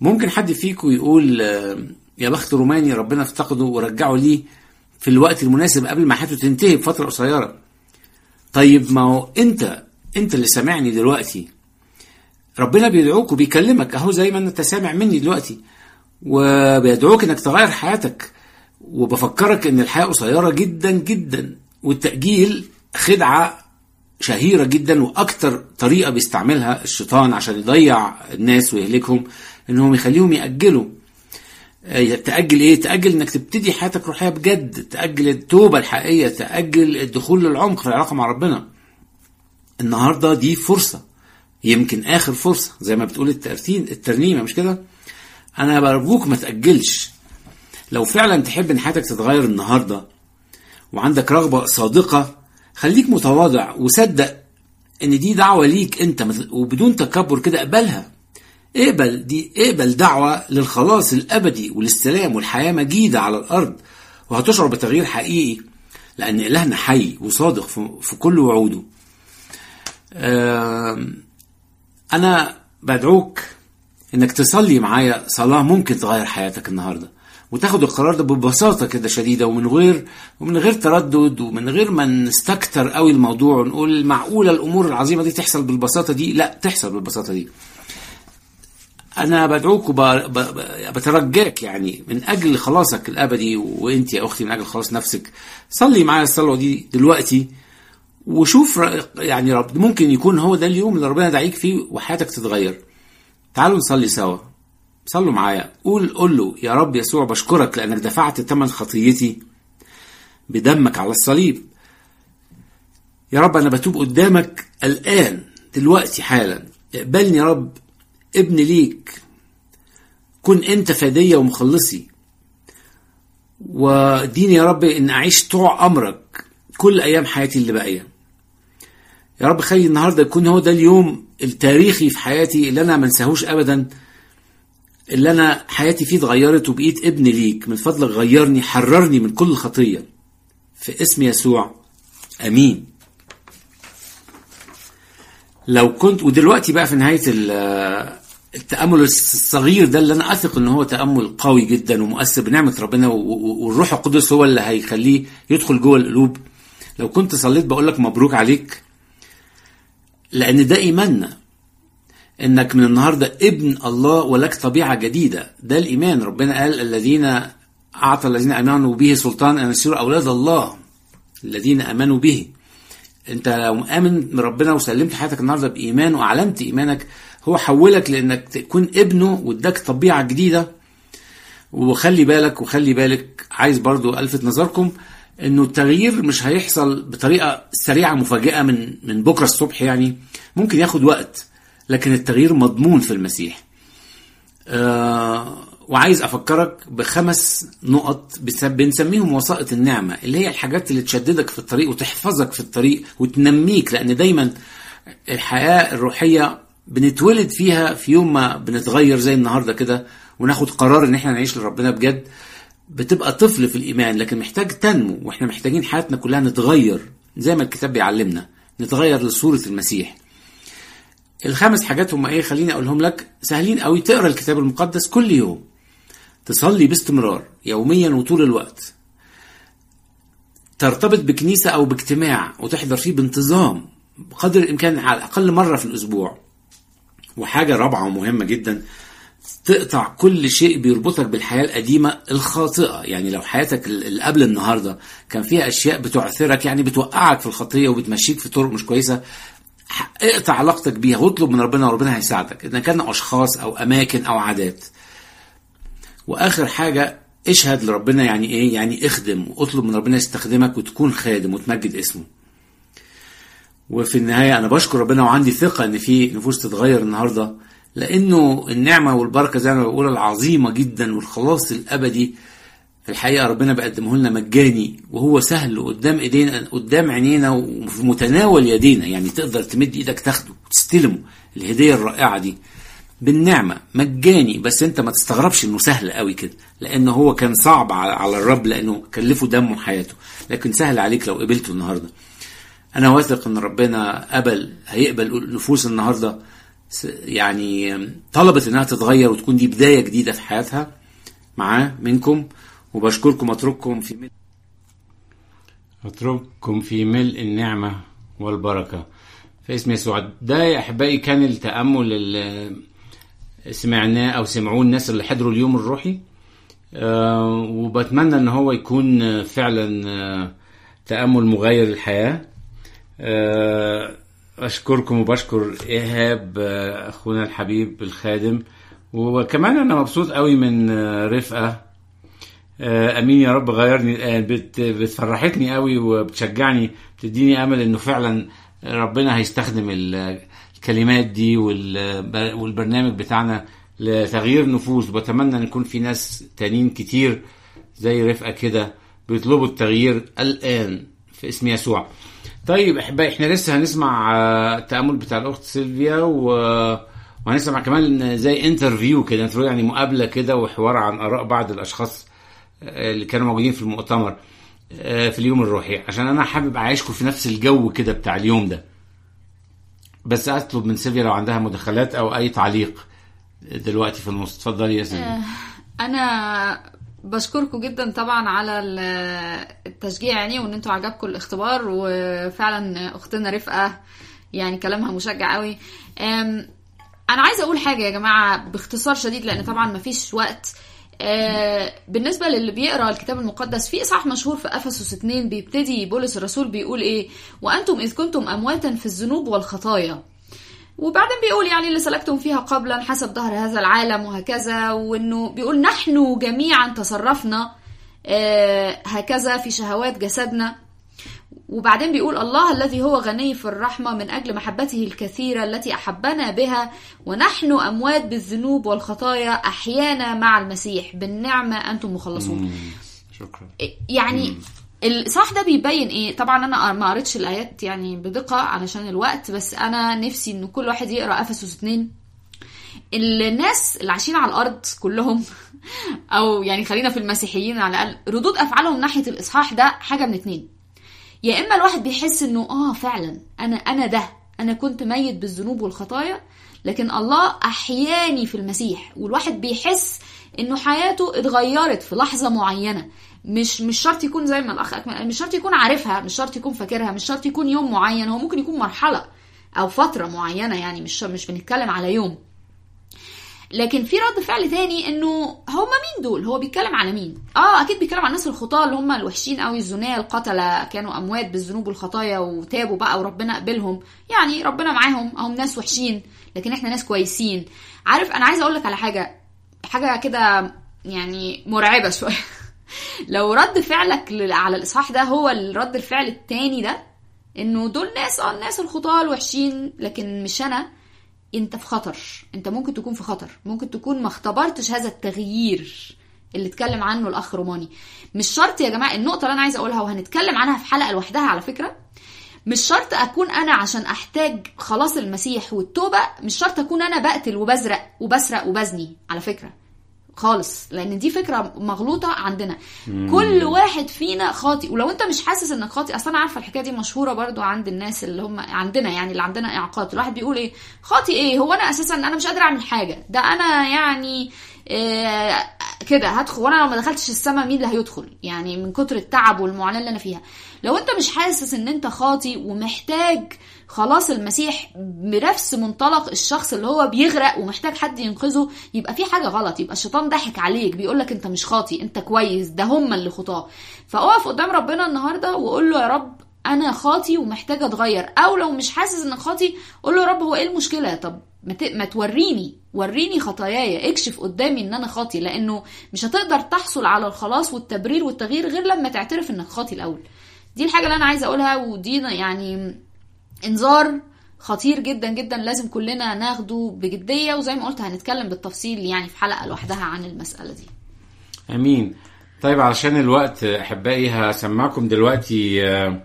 ممكن حد فيكم يقول آه، يا بخت روماني ربنا افتقده ورجعه ليه في الوقت المناسب قبل ما حياته تنتهي بفتره قصيره طيب ما هو انت انت اللي سامعني دلوقتي ربنا بيدعوك وبيكلمك اهو زي ما انت سامع مني دلوقتي وبيدعوك انك تغير حياتك وبفكرك ان الحياه قصيره جدا جدا والتاجيل خدعه شهيره جدا واكتر طريقه بيستعملها الشيطان عشان يضيع الناس ويهلكهم انهم يخليهم ياجلوا آه، تأجل إيه؟ تأجل إنك تبتدي حياتك روحية بجد، تأجل التوبة الحقيقية، تأجل الدخول للعمق في العلاقة مع ربنا. النهارده دي فرصة يمكن آخر فرصة زي ما بتقول الترتين الترنيمة مش كده؟ أنا برجوك ما تأجلش. لو فعلا تحب إن حياتك تتغير النهارده وعندك رغبة صادقة خليك متواضع وصدق إن دي دعوة ليك أنت مثل- وبدون تكبر كده اقبلها. اقبل دي اقبل دعوة للخلاص الأبدي وللسلام والحياة مجيدة على الأرض وهتشعر بتغيير حقيقي لأن إلهنا حي وصادق في في كل وعوده آم، أنا بدعوك إنك تصلي معايا صلاة ممكن تغير حياتك النهاردة وتاخد القرار ده ببساطة كده شديدة ومن غير ومن غير تردد ومن غير ما نستكتر قوي الموضوع ونقول معقولة الأمور العظيمة دي تحصل بالبساطة دي لا تحصل بالبساطة دي انا بدعوك وبترجاك يعني من اجل خلاصك الابدي وانت يا اختي من اجل خلاص نفسك صلي معايا الصلوه دي دلوقتي وشوف ر- يعني رب ممكن يكون هو ده اليوم اللي ربنا دعيك فيه وحياتك تتغير تعالوا نصلي سوا صلوا معايا قول قول له يا رب يسوع بشكرك لانك دفعت ثمن خطيتي بدمك على الصليب يا رب انا بتوب قدامك الان دلوقتي حالا اقبلني يا رب ابن ليك كن انت فدية ومخلصي وديني يا رب ان اعيش طوع امرك كل ايام حياتي اللي باقيه يا رب خلي النهارده يكون هو ده اليوم التاريخي في حياتي اللي انا ما انساهوش ابدا اللي انا حياتي فيه اتغيرت وبقيت ابن ليك من فضلك غيرني حررني من كل خطيه في اسم يسوع امين لو كنت ودلوقتي بقى في نهايه ال- التامل الصغير ده اللي انا اثق ان هو تامل قوي جدا ومؤثر بنعمه ربنا و- و- والروح القدس هو اللي هيخليه يدخل جوه القلوب لو كنت صليت بقول لك مبروك عليك لان ده ايماننا انك من النهارده ابن الله ولك طبيعه جديده ده الايمان ربنا قال الذين اعطى الذين امنوا به سلطان ان يصيروا اولاد الله الذين امنوا به انت لو مآمن من ربنا وسلمت حياتك النهارده بايمان واعلنت ايمانك هو حولك لانك تكون ابنه واداك طبيعه جديده وخلي بالك وخلي بالك عايز برضو الفت نظركم انه التغيير مش هيحصل بطريقه سريعه مفاجئه من من بكره الصبح يعني ممكن ياخد وقت لكن التغيير مضمون في المسيح آه وعايز افكرك بخمس نقط بس- بنسميهم وسائط النعمه اللي هي الحاجات اللي تشددك في الطريق وتحفظك في الطريق وتنميك لان دايما الحياه الروحيه بنتولد فيها في يوم ما بنتغير زي النهارده كده وناخد قرار ان احنا نعيش لربنا بجد بتبقى طفل في الايمان لكن محتاج تنمو واحنا محتاجين حياتنا كلها نتغير زي ما الكتاب بيعلمنا نتغير لصوره المسيح الخمس حاجات هم ايه خليني اقولهم لك سهلين قوي تقرا الكتاب المقدس كل يوم تصلي باستمرار يوميا وطول الوقت ترتبط بكنيسة أو باجتماع وتحضر فيه بانتظام بقدر الإمكان على الأقل مرة في الأسبوع وحاجة رابعة ومهمة جدا تقطع كل شيء بيربطك بالحياة القديمة الخاطئة يعني لو حياتك اللي قبل النهاردة كان فيها أشياء بتعثرك يعني بتوقعك في الخطية وبتمشيك في طرق مش كويسة اقطع علاقتك بيها واطلب من ربنا وربنا هيساعدك إذا كان أشخاص أو أماكن أو عادات واخر حاجه اشهد لربنا يعني ايه يعني اخدم واطلب من ربنا يستخدمك وتكون خادم وتمجد اسمه وفي النهايه انا بشكر ربنا وعندي ثقه ان في نفوس تتغير النهارده لانه النعمه والبركه زي ما بقول العظيمه جدا والخلاص الابدي في الحقيقه ربنا بيقدمه لنا مجاني وهو سهل قدام ايدينا قدام عينينا وفي متناول يدينا يعني تقدر تمد ايدك تاخده وتستلمه الهديه الرائعه دي بالنعمة مجاني بس انت ما تستغربش انه سهل قوي كده لان هو كان صعب على على الرب لانه كلفه دمه حياته لكن سهل عليك لو قبلته النهارده انا واثق ان ربنا قبل هيقبل نفوس النهارده س- يعني طلبت انها تتغير وتكون دي بدايه جديده في حياتها معاه منكم وبشكركم اترككم في ملء اترككم في ملء النعمه والبركه في اسم يسوع ده يا احبائي كان التامل اللي سمعناه او سمعوه الناس اللي حضروا اليوم الروحي آه، وبتمنى ان هو يكون آه، فعلا آه، تامل مغاير للحياه آه، اشكركم وبشكر ايهاب آه، اخونا الحبيب الخادم وكمان انا مبسوط قوي من آه، رفقه آه، امين يا رب غيرني الان بت بتفرحتني قوي وبتشجعني بتديني امل انه فعلا ربنا هيستخدم ال- الكلمات دي وال- والبرنامج بتاعنا لتغيير نفوس وبتمنى ان يكون في ناس تانيين كتير زي رفقه كده بيطلبوا التغيير الان في اسم يسوع طيب احبائي احنا لسه هنسمع آه، التامل بتاع الاخت سيلفيا و وهنسمع كمان زي انترفيو كده انترفيو يعني مقابله كده وحوار عن اراء بعض الاشخاص آه، اللي كانوا موجودين في المؤتمر آه، في اليوم الروحي عشان انا حابب اعيشكم في نفس الجو كده بتاع اليوم ده بس اطلب من سيلفيا لو عندها مداخلات او اي تعليق دلوقتي في النص اتفضلي يا سيلفيا انا بشكركم جدا طبعا على ال- التشجيع يعني وان انتوا عجبكم الاختبار وفعلا اختنا رفقه يعني كلامها مشجع قوي أم، انا عايزه اقول حاجه يا جماعه باختصار شديد لان طبعا مفيش وقت آه، بالنسبه للي بيقرا الكتاب المقدس في اصحاح مشهور في افسس 2 بيبتدي بولس الرسول بيقول ايه وانتم اذ كنتم امواتا في الذنوب والخطايا وبعدين بيقول يعني اللي سلكتم فيها قبلا حسب ظهر هذا العالم وهكذا وانه بيقول نحن جميعا تصرفنا آه، هكذا في شهوات جسدنا وبعدين بيقول الله الذي هو غني في الرحمة من أجل محبته الكثيرة التي أحبنا بها ونحن أموات بالذنوب والخطايا أحيانا مع المسيح بالنعمة أنتم مخلصون شكرا يعني الصح ده بيبين ايه طبعا انا ما قريتش الايات يعني بدقه علشان الوقت بس انا نفسي ان كل واحد يقرا افسس 2 الناس اللي عايشين على الارض كلهم او يعني خلينا في المسيحيين على الاقل ردود افعالهم ناحيه الاصحاح ده حاجه من اتنين يا اما الواحد بيحس انه اه فعلا انا انا ده انا كنت ميت بالذنوب والخطايا لكن الله احياني في المسيح والواحد بيحس انه حياته اتغيرت في لحظه معينه مش مش شرط يكون زي ما الاخ اكمل قال، مش شرط يكون عارفها مش شرط يكون فاكرها مش شرط يكون يوم معين هو ممكن يكون مرحله او فتره معينه يعني مش مش بنتكلم على يوم لكن في رد فعل تاني انه هما مين دول هو بيتكلم على مين اه اكيد بيتكلم عن الناس الخطاه اللي هم الوحشين قوي الزناه القتله كانوا اموات بالذنوب والخطايا وتابوا بقى وربنا قبلهم يعني ربنا معاهم هم ناس وحشين لكن احنا ناس كويسين عارف انا عايزه اقول لك على حاجه حاجه كده يعني مرعبه شويه لو رد فعلك لل- على الاصحاح ده هو الرد الفعل التاني ده انه دول ناس اه الناس الخطاه الوحشين لكن مش انا انت في خطر انت ممكن تكون في خطر ممكن تكون ما اختبرتش هذا التغيير اللي اتكلم عنه الاخ روماني مش شرط يا جماعه النقطه اللي انا عايزه اقولها وهنتكلم عنها في حلقه لوحدها على فكره مش شرط اكون انا عشان احتاج خلاص المسيح والتوبه مش شرط اكون انا بقتل وبزرق وبسرق وبزني على فكره خالص لان دي فكره مغلوطه عندنا كل واحد فينا خاطئ ولو انت مش حاسس انك خاطئ اصلا انا عارفه الحكايه دي مشهوره برضو عند الناس اللي هم عندنا يعني اللي عندنا اعاقات الواحد بيقول ايه خاطئ ايه هو انا اساسا انا مش قادر اعمل حاجه ده انا يعني آه كده هدخل وانا لو ما دخلتش السما مين اللي هيدخل يعني من كتر التعب والمعاناه اللي انا فيها لو انت مش حاسس ان انت خاطئ ومحتاج خلاص المسيح بنفس منطلق الشخص اللي هو بيغرق ومحتاج حد ينقذه يبقى في حاجه غلط يبقى الشيطان ضحك عليك بيقول لك انت مش خاطئ انت كويس ده هم اللي خطاه فاقف قدام ربنا النهارده وقول له يا رب انا خاطي ومحتاج اتغير او لو مش حاسس انك خاطي قول له يا رب هو ايه المشكله طب ما, ت... ما توريني وريني خطاياي اكشف قدامي ان انا خاطي لانه مش هتقدر تحصل على الخلاص والتبرير والتغيير غير لما تعترف انك خاطي الاول دي الحاجه اللي انا عايزه اقولها ودي يعني انذار خطير جدا جدا لازم كلنا ناخده بجديه وزي ما قلت هنتكلم بالتفصيل يعني في حلقه لوحدها عن المساله دي امين طيب علشان الوقت احبائي هسمعكم دلوقتي آه،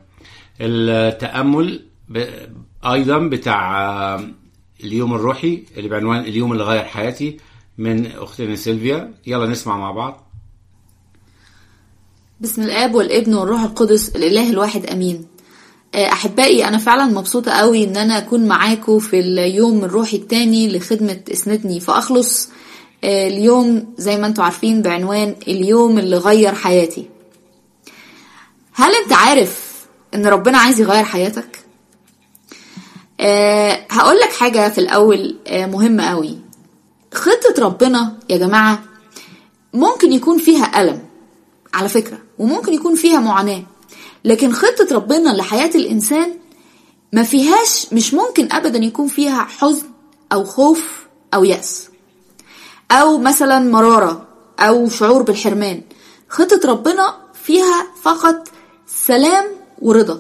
التامل ب- ايضا بتاع آه، اليوم الروحي اللي بعنوان اليوم اللي غير حياتي من اختنا سيلفيا يلا نسمع مع بعض بسم الاب والابن والروح القدس الاله الواحد امين آه، احبائي انا فعلا مبسوطه قوي ان انا اكون معاكم في اليوم الروحي التاني لخدمه اسندني فاخلص آه، اليوم زي ما انتم عارفين بعنوان اليوم اللي غير حياتي هل انت عارف ان ربنا عايز يغير حياتك أه هقول لك حاجه في الاول أه مهمه قوي خطه ربنا يا جماعه ممكن يكون فيها الم على فكره وممكن يكون فيها معاناه لكن خطه ربنا لحياه الانسان ما فيهاش مش ممكن ابدا يكون فيها حزن او خوف او يأس او مثلا مرارة او شعور بالحرمان خطة ربنا فيها فقط سلام ورضا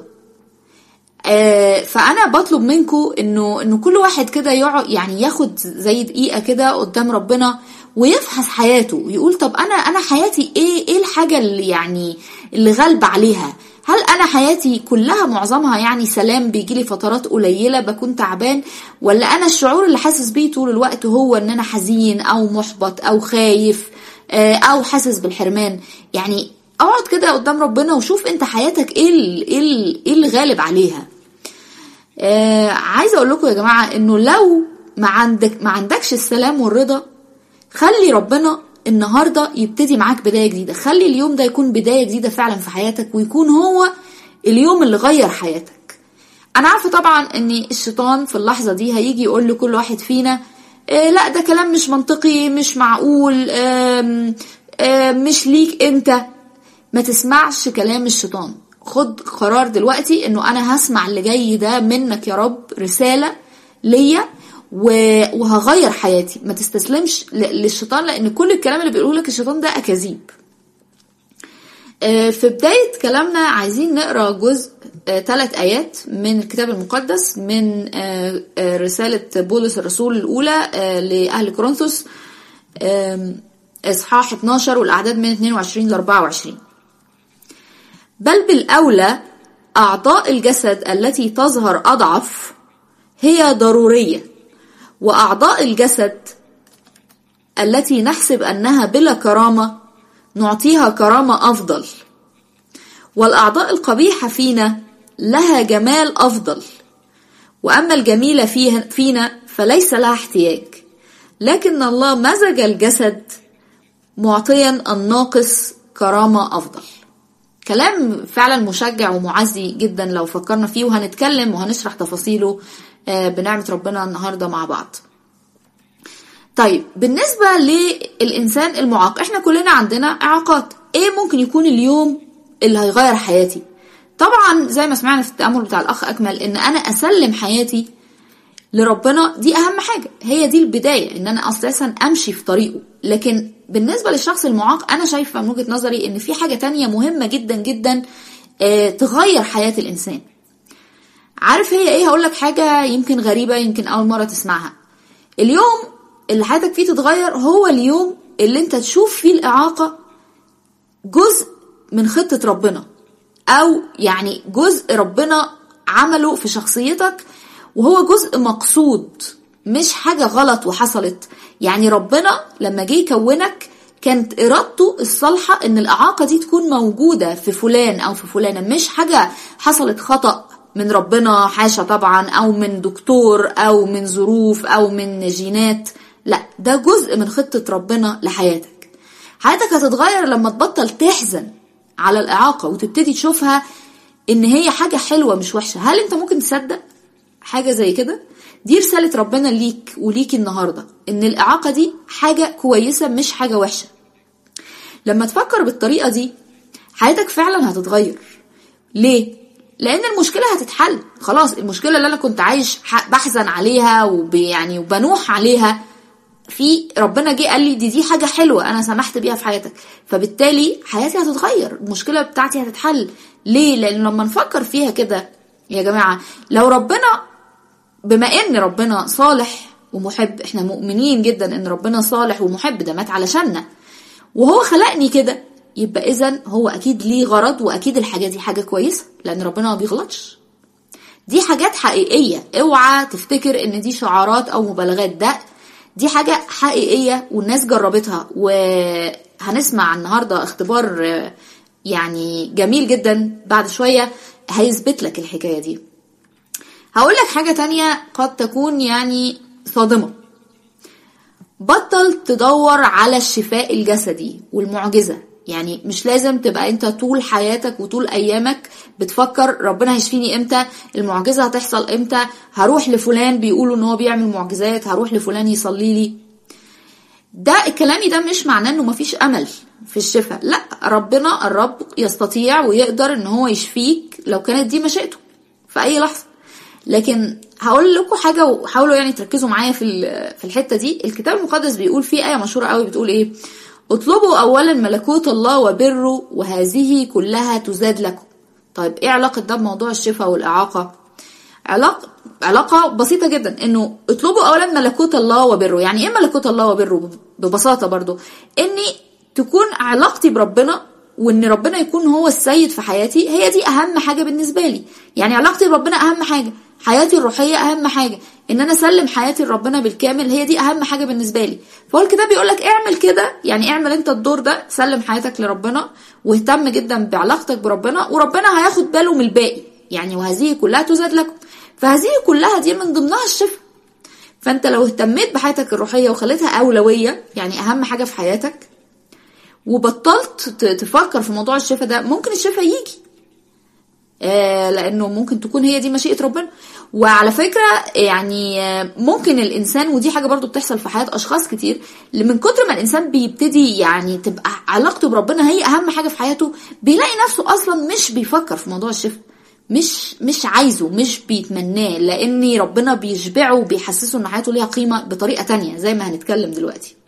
آه، فانا بطلب منكم انه انه كل واحد كده يقعد يعني ياخد زي دقيقه كده قدام ربنا ويفحص حياته ويقول طب انا انا حياتي ايه ايه الحاجه اللي يعني اللي غالبه عليها هل انا حياتي كلها معظمها يعني سلام بيجيلي فترات قليله بكون تعبان ولا انا الشعور اللي حاسس بيه طول الوقت هو ان انا حزين او محبط او خايف آه، او حاسس بالحرمان يعني اقعد كده قدام ربنا وشوف انت حياتك ايه ال- ايه ال- ايه اللي غالب عليها آه عايزه اقول لكم يا جماعه انه لو ما عندك ما عندكش السلام والرضا خلي ربنا النهارده يبتدي معاك بدايه جديده خلي اليوم ده يكون بدايه جديده فعلا في حياتك ويكون هو اليوم اللي غير حياتك انا عارفه طبعا ان الشيطان في اللحظه دي هيجي يقول لكل واحد فينا آه لا ده كلام مش منطقي مش معقول آم آم مش ليك انت ما تسمعش كلام الشيطان خد قرار دلوقتي انه انا هسمع اللي جاي ده منك يا رب رسالة ليا و- وهغير حياتي ما تستسلمش ل- للشيطان لان كل الكلام اللي بيقوله لك الشيطان ده اكاذيب آه، في بداية كلامنا عايزين نقرا جزء ثلاث آيات من الكتاب المقدس من آه، آه، رسالة بولس الرسول الأولى آه، لأهل كورنثوس آم، إصحاح 12 والأعداد من 22 ل 24 بل بالأولى أعضاء الجسد التي تظهر أضعف هي ضرورية وأعضاء الجسد التي نحسب أنها بلا كرامة نعطيها كرامة أفضل والأعضاء القبيحة فينا لها جمال أفضل وأما الجميلة فيها فينا فليس لها احتياج لكن الله مزج الجسد معطيا الناقص كرامة أفضل كلام فعلا مشجع ومعزي جدا لو فكرنا فيه وهنتكلم وهنشرح تفاصيله آه، بنعمة ربنا النهاردة مع بعض طيب بالنسبة للإنسان المعاق احنا كلنا عندنا إعاقات ايه ممكن يكون اليوم اللي هيغير حياتي طبعا زي ما سمعنا في التأمل بتاع الأخ أكمل إن أنا أسلم حياتي لربنا دي أهم حاجة هي دي البداية إن أنا أساسا أمشي في طريقه لكن بالنسبة للشخص المعاق أنا شايفة من وجهة نظري إن في حاجة تانية مهمة جدا جدا آه، تغير حياة الإنسان عارف هي ايه هقول لك حاجه يمكن غريبه يمكن اول مره تسمعها اليوم اللي حياتك فيه تتغير هو اليوم اللي انت تشوف فيه الاعاقه جزء من خطه ربنا او يعني جزء ربنا عمله في شخصيتك وهو جزء مقصود مش حاجه غلط وحصلت يعني ربنا لما جه يكونك كانت ارادته الصالحه ان الاعاقه دي تكون موجوده في فلان او في فلانه مش حاجه حصلت خطأ من ربنا حاشا طبعا او من دكتور او من ظروف او من جينات لا ده جزء من خطة ربنا لحياتك حياتك هتتغير لما تبطل تحزن على الإعاقة وتبتدي تشوفها إن هي حاجة حلوة مش وحشة هل أنت ممكن تصدق حاجة زي كده دي رسالة ربنا ليك وليكي النهاردة إن الإعاقة دي حاجة كويسة مش حاجة وحشة لما تفكر بالطريقة دي حياتك فعلا هتتغير ليه؟ لان المشكله هتتحل خلاص المشكله اللي انا كنت عايش ح- بحزن عليها وب يعني وبنوح عليها في ربنا جه قال لي دي دي حاجه حلوه انا سمحت بيها في حياتك فبالتالي حياتي هتتغير المشكله بتاعتي هتتحل ليه لان لما نفكر فيها كده يا جماعه لو ربنا بما ان ربنا صالح ومحب احنا مؤمنين جدا ان ربنا صالح ومحب ده مات علشاننا وهو خلقني كده يبقى اذا هو اكيد ليه غرض واكيد الحاجه دي حاجه كويسه لان ربنا ما بيغلطش دي حاجات حقيقيه اوعى تفتكر ان دي شعارات او مبالغات ده دي حاجه حقيقيه والناس جربتها وهنسمع النهارده اختبار آه، يعني جميل جدا بعد شويه هيثبت لك الحكايه دي هقول لك حاجه تانية قد تكون يعني صادمه بطل تدور على الشفاء الجسدي والمعجزه يعني مش لازم تبقى انت طول حياتك وطول ايامك بتفكر ربنا هيشفيني امتى المعجزه هتحصل امتى هروح لفلان بيقولوا ان هو بيعمل معجزات هروح لفلان يصلي لي ده كلامي ده مش معناه انه مفيش امل في الشفاء لا ربنا الرب يستطيع ويقدر ان هو يشفيك لو كانت دي مشيئته في اي لحظه لكن هقول لكم حاجه وحاولوا يعني تركزوا معايا في في الحته دي الكتاب المقدس بيقول في ايه مشهوره قوي بتقول ايه اطلبوا اولا ملكوت الله وبره وهذه كلها تزاد لكم طيب ايه علاقه ده بموضوع الشفاء والاعاقه علاقه علاقة بسيطة جدا انه اطلبوا اولا ملكوت الله وبره يعني ايه ملكوت الله وبره ببساطة برضو اني تكون علاقتي بربنا وان ربنا يكون هو السيد في حياتي هي دي اهم حاجة بالنسبة لي يعني علاقتي بربنا اهم حاجة حياتي الروحية اهم حاجة ان انا اسلم حياتي لربنا بالكامل هي دي اهم حاجة بالنسبة لي فهو الكتاب بيقول لك اعمل كده يعني اعمل انت الدور ده سلم حياتك لربنا واهتم جدا بعلاقتك بربنا وربنا هياخد باله من الباقي يعني وهذه كلها تزاد لكم فهذه كلها دي من ضمنها الشفاء فانت لو اهتميت بحياتك الروحيه وخليتها اولويه يعني اهم حاجه في حياتك وبطلت تفكر في موضوع الشفاء ده ممكن الشفاء يجي آه لانه ممكن تكون هي دي مشيئه ربنا وعلى فكره يعني آه ممكن الانسان ودي حاجه برضو بتحصل في حياه اشخاص كتير اللي من كتر ما الانسان بيبتدي يعني تبقى علاقته بربنا هي اهم حاجه في حياته بيلاقي نفسه اصلا مش بيفكر في موضوع الشفاء مش مش عايزه مش بيتمناه لان ربنا بيشبعه وبيحسسه ان حياته ليها قيمه بطريقه تانية زي ما هنتكلم دلوقتي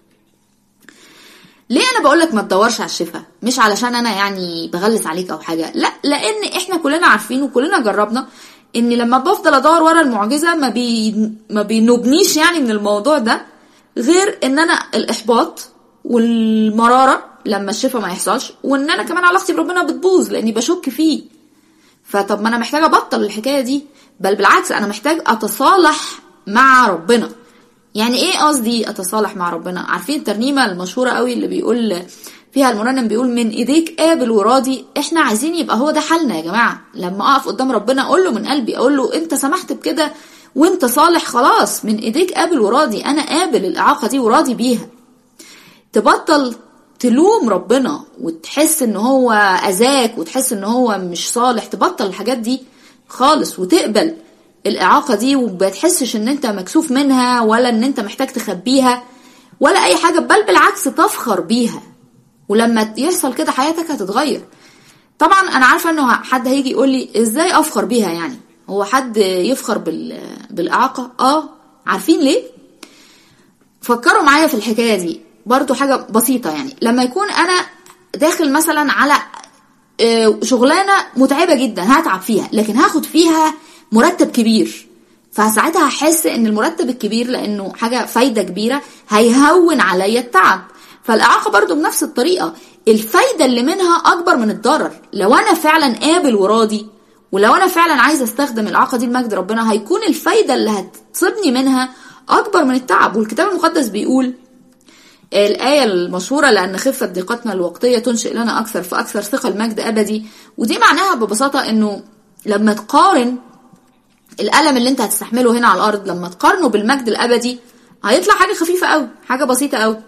ليه انا بقولك ما تدورش على الشفاء مش علشان انا يعني بغلس عليك او حاجه لا لان احنا كلنا عارفين وكلنا جربنا ان لما بفضل ادور ورا المعجزه ما بي ما بينوبنيش يعني من الموضوع ده غير ان انا الاحباط والمراره لما الشفاء ما يحصلش وان انا كمان علاقتي بربنا بتبوظ لاني بشك فيه فطب ما انا محتاجه ابطل الحكايه دي بل بالعكس انا محتاج اتصالح مع ربنا يعني ايه قصدي اتصالح مع ربنا عارفين الترنيمه المشهوره قوي اللي بيقول فيها المرنم بيقول من ايديك قابل وراضي احنا عايزين يبقى هو ده حالنا يا جماعه لما اقف قدام ربنا اقول له من قلبي اقول له انت سمحت بكده وانت صالح خلاص من ايديك قابل وراضي انا قابل الاعاقه دي وراضي بيها تبطل تلوم ربنا وتحس ان هو اذاك وتحس ان هو مش صالح تبطل الحاجات دي خالص وتقبل الاعاقه دي وما تحسش ان انت مكسوف منها ولا ان انت محتاج تخبيها ولا اي حاجه بل بالعكس تفخر بيها ولما يحصل كده حياتك هتتغير طبعا انا عارفه انه حد هيجي يقول لي ازاي افخر بيها يعني هو حد يفخر بال... بالاعاقه اه عارفين ليه فكروا معايا في الحكايه دي برضو حاجة بسيطة يعني لما يكون أنا داخل مثلا على شغلانة متعبة جدا هتعب فيها لكن هاخد فيها مرتب كبير فساعتها هحس ان المرتب الكبير لانه حاجة فايدة كبيرة هيهون عليا التعب فالإعاقة برضو بنفس الطريقة الفايدة اللي منها أكبر من الضرر لو أنا فعلا قابل وراضي ولو أنا فعلا عايزة أستخدم الإعاقة دي لمجد ربنا هيكون الفايدة اللي هتصيبني منها أكبر من التعب والكتاب المقدس بيقول الآية المشهورة لأن خفة ضيقتنا الوقتية تنشئ لنا أكثر فأكثر ثقة المجد أبدي ودي معناها ببساطة إنه لما تقارن الألم اللي أنت هتستحمله هنا على الأرض لما تقارنه بالمجد الأبدي هيطلع حاجة خفيفة أوي حاجة بسيطة أوي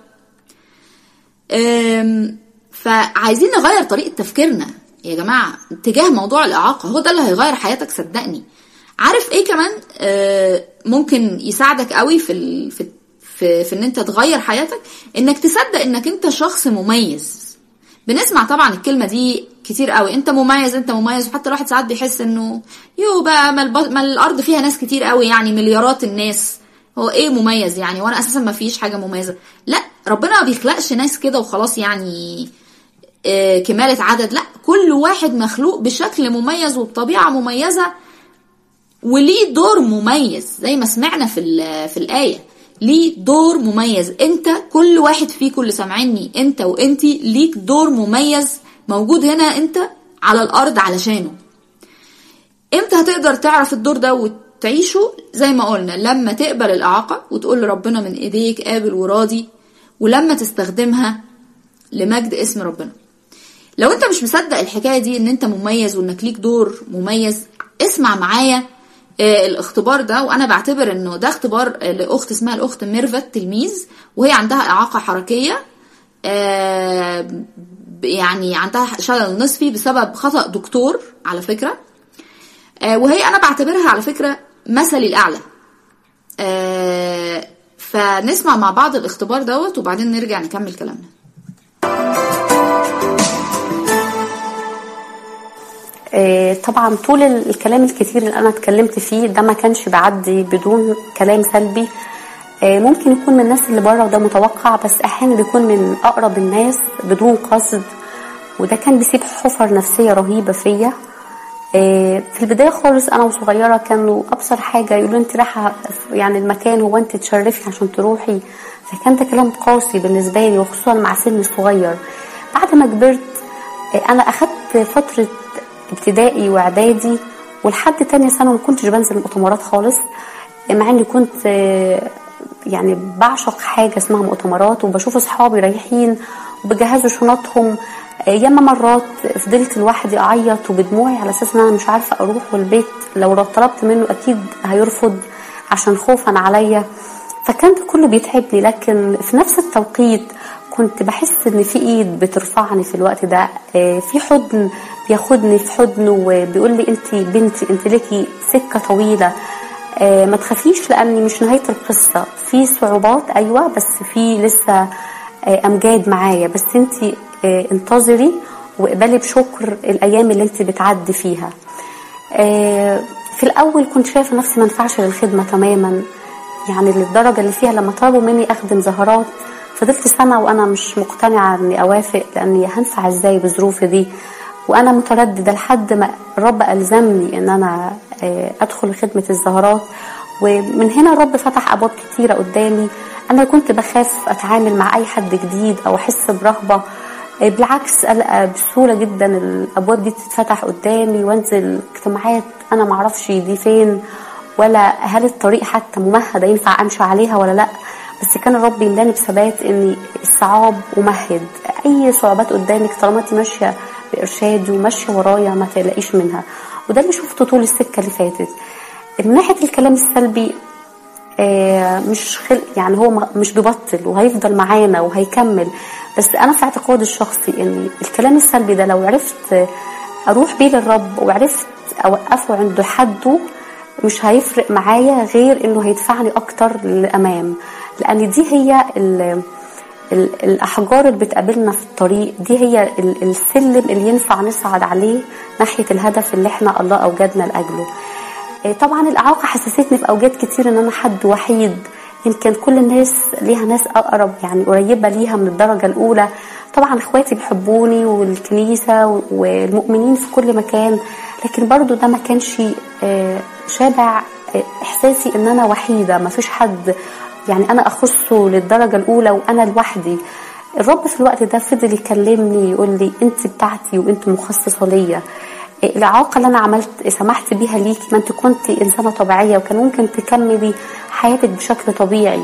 فعايزين نغير طريقة تفكيرنا يا جماعة تجاه موضوع الإعاقة هو ده اللي هيغير حياتك صدقني عارف ايه كمان ممكن يساعدك قوي في في في, في ان انت تغير حياتك انك تصدق انك انت شخص مميز بنسمع طبعا الكلمه دي كتير قوي انت مميز انت مميز وحتى الواحد ساعات بيحس انه يو بقى ما, الب... ما الارض فيها ناس كتير قوي يعني مليارات الناس هو ايه مميز يعني وانا اساسا ما فيش حاجه مميزه لا ربنا ما بيخلقش ناس كده وخلاص يعني آه كماله عدد لا كل واحد مخلوق بشكل مميز وبطبيعه مميزه وليه دور مميز زي ما سمعنا في في الايه ليه دور مميز انت كل واحد فيكم اللي سامعيني انت وانتي ليك دور مميز موجود هنا انت على الارض علشانه امتى هتقدر تعرف الدور ده وتعيشه زي ما قلنا لما تقبل الاعاقه وتقول لربنا من ايديك قابل وراضي ولما تستخدمها لمجد اسم ربنا لو انت مش مصدق الحكايه دي ان انت مميز وانك ليك دور مميز اسمع معايا آه، الاختبار ده وانا بعتبر انه ده اختبار آه، لاخت اسمها الاخت ميرفت تلميذ وهي عندها اعاقه حركيه آه، ب- يعني عندها شلل نصفي بسبب خطا دكتور على فكره آه، وهي انا بعتبرها على فكره مثلي الاعلى آه، فنسمع مع بعض الاختبار دوت وبعدين نرجع نكمل كلامنا آه، طبعا طول ال- الكلام الكتير اللي انا اتكلمت فيه ده ما كانش بعدي بدون كلام سلبي آه، ممكن يكون من الناس اللي بره وده متوقع بس احيانا بيكون من اقرب الناس بدون قصد وده كان بيسيب حفر نفسيه رهيبه فيا آه، في البدايه خالص انا وصغيره كانوا ابصر حاجه يقولوا انت رايحه يعني المكان هو انت تشرفي عشان تروحي فكان ده كلام قاسي بالنسبه لي وخصوصا مع سن صغير بعد ما كبرت آه، انا اخدت فتره ابتدائي واعدادي ولحد تانية سنه ما كنتش بنزل مؤتمرات خالص آه، مع اني كنت آه، يعني بعشق حاجه اسمها مؤتمرات وبشوف اصحابي رايحين وبجهزوا شنطهم آه، ياما مرات فضلت لوحدي اعيط وبدموعي على اساس ان انا مش عارفه اروح والبيت لو طلبت منه اكيد هيرفض عشان خوفا عليا فكان ده كله بيتعبني لكن في نفس التوقيت كنت بحس ان في ايد بترفعني في الوقت ده آه، في حضن بياخدني في حضنه وبيقول لي انت بنتي انت ليكي سكه طويله آه، ما تخافيش لاني مش نهايه القصه في صعوبات ايوه بس في لسه آه، امجاد معايا بس انت انتظري واقبلي بشكر الايام اللي انت بتعدي فيها آه، في الاول كنت شايفه نفسي ما ينفعش للخدمه تماما يعني للدرجه اللي فيها لما طلبوا مني اخدم زهرات فضلت سنه وانا مش مقتنعه اني اوافق لاني هنفع ازاي بظروفي دي وانا متردده لحد ما الرب الزمني ان انا آه، ادخل خدمه الزهرات ومن هنا الرب فتح ابواب كتيره قدامي انا كنت بخاف اتعامل مع اي حد جديد او احس برهبه آه، بالعكس ألقى بسهوله جدا الابواب دي تتفتح قدامي وانزل اجتماعات انا معرفش دي فين ولا هل الطريق حتى ممهده ينفع امشي عليها ولا لا بس كان الرب يملاني بثبات اني الصعاب ومهد اي صعوبات قدامك طالما انت ماشيه بارشادي وماشيه ورايا ما تقلقيش منها وده اللي شفته طول السكه اللي فاتت من ناحيه الكلام السلبي آه، مش خل... يعني هو م- مش بيبطل وهيفضل معانا وهيكمل بس انا في اعتقادي الشخصي ان الكلام السلبي ده لو عرفت اروح بيه للرب وعرفت اوقفه عند حده مش هيفرق معايا غير انه هيدفعني اكتر للامام لان دي هي ال... ال- الاحجار اللي بتقابلنا في الطريق دي هي ال- السلم اللي ينفع نصعد عليه ناحيه الهدف اللي احنا الله اوجدنا لاجله إيه طبعا الاعاقه حسستني في اوجات كتير ان انا حد وحيد يمكن كل الناس ليها ناس اقرب يعني قريبه ليها من الدرجه الاولى طبعا اخواتي بيحبوني والكنيسه والمؤمنين في كل مكان لكن برضو ده ما كانش آه، شابع آه، احساسي ان انا وحيده ما فيش حد يعني انا اخصه للدرجه الاولى وانا لوحدي الرب في الوقت ده فضل يكلمني يقول لي انت بتاعتي وانت مخصصه ليا الاعاقه اللي انا عملت سمحت بيها ليكي ما انت كنت انسانه طبيعيه وكان ممكن تكملي حياتك بشكل طبيعي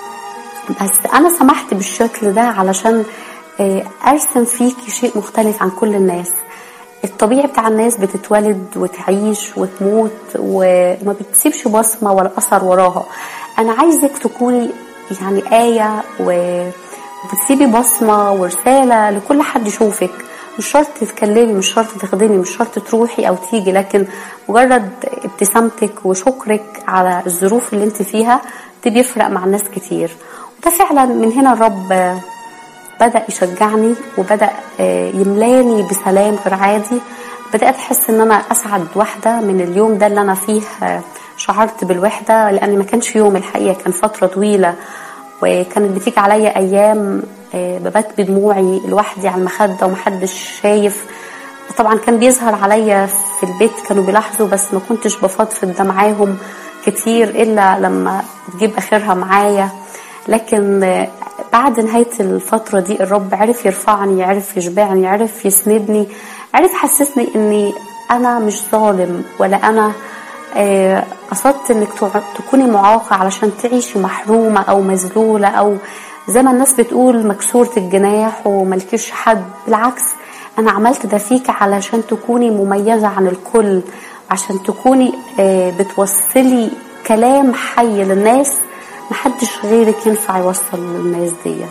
بس انا سمحت بالشكل ده علشان آه، ارسم فيكي شيء مختلف عن كل الناس الطبيعي بتاع الناس بتتولد وتعيش وتموت وما بتسيبش بصمه ولا اثر وراها انا عايزك تكوني يعني ايه و- وبتسيبي بصمه ورساله لكل حد يشوفك مش شرط تتكلمي مش شرط تخدمي مش شرط تروحي او تيجي لكن مجرد ابتسامتك وشكرك على الظروف اللي انت فيها ده بيفرق مع ناس كتير وده فعلا من هنا الرب آه، بدأ يشجعني وبدأ آه، يملاني بسلام غير عادي بدأت أحس إن أنا أسعد واحدة من اليوم ده اللي أنا فيه آه، شعرت بالوحدة لأن ما كانش يوم الحقيقة كان فترة طويلة وكانت بتيجي عليا أيام آه، ببات بدموعي لوحدي على المخدة ومحدش شايف طبعا كان بيظهر عليا في البيت كانوا بيلاحظوا بس ما كنتش بفضفض ده معاهم كتير إلا لما تجيب آخرها معايا لكن آه، بعد نهاية الفترة دي الرب عرف يرفعني عرف يشبعني عرف يسندني عرف يحسسني اني انا مش ظالم ولا انا آه، قصدت انك تع- تكوني معاقة علشان تعيشي محرومة او مذلولة او زي ما الناس بتقول مكسورة الجناح وملكيش حد بالعكس انا عملت ده فيك علشان تكوني مميزة عن الكل عشان تكوني آه، بتوصلي كلام حي للناس محدش غيرك ينفع يوصل للناس ديت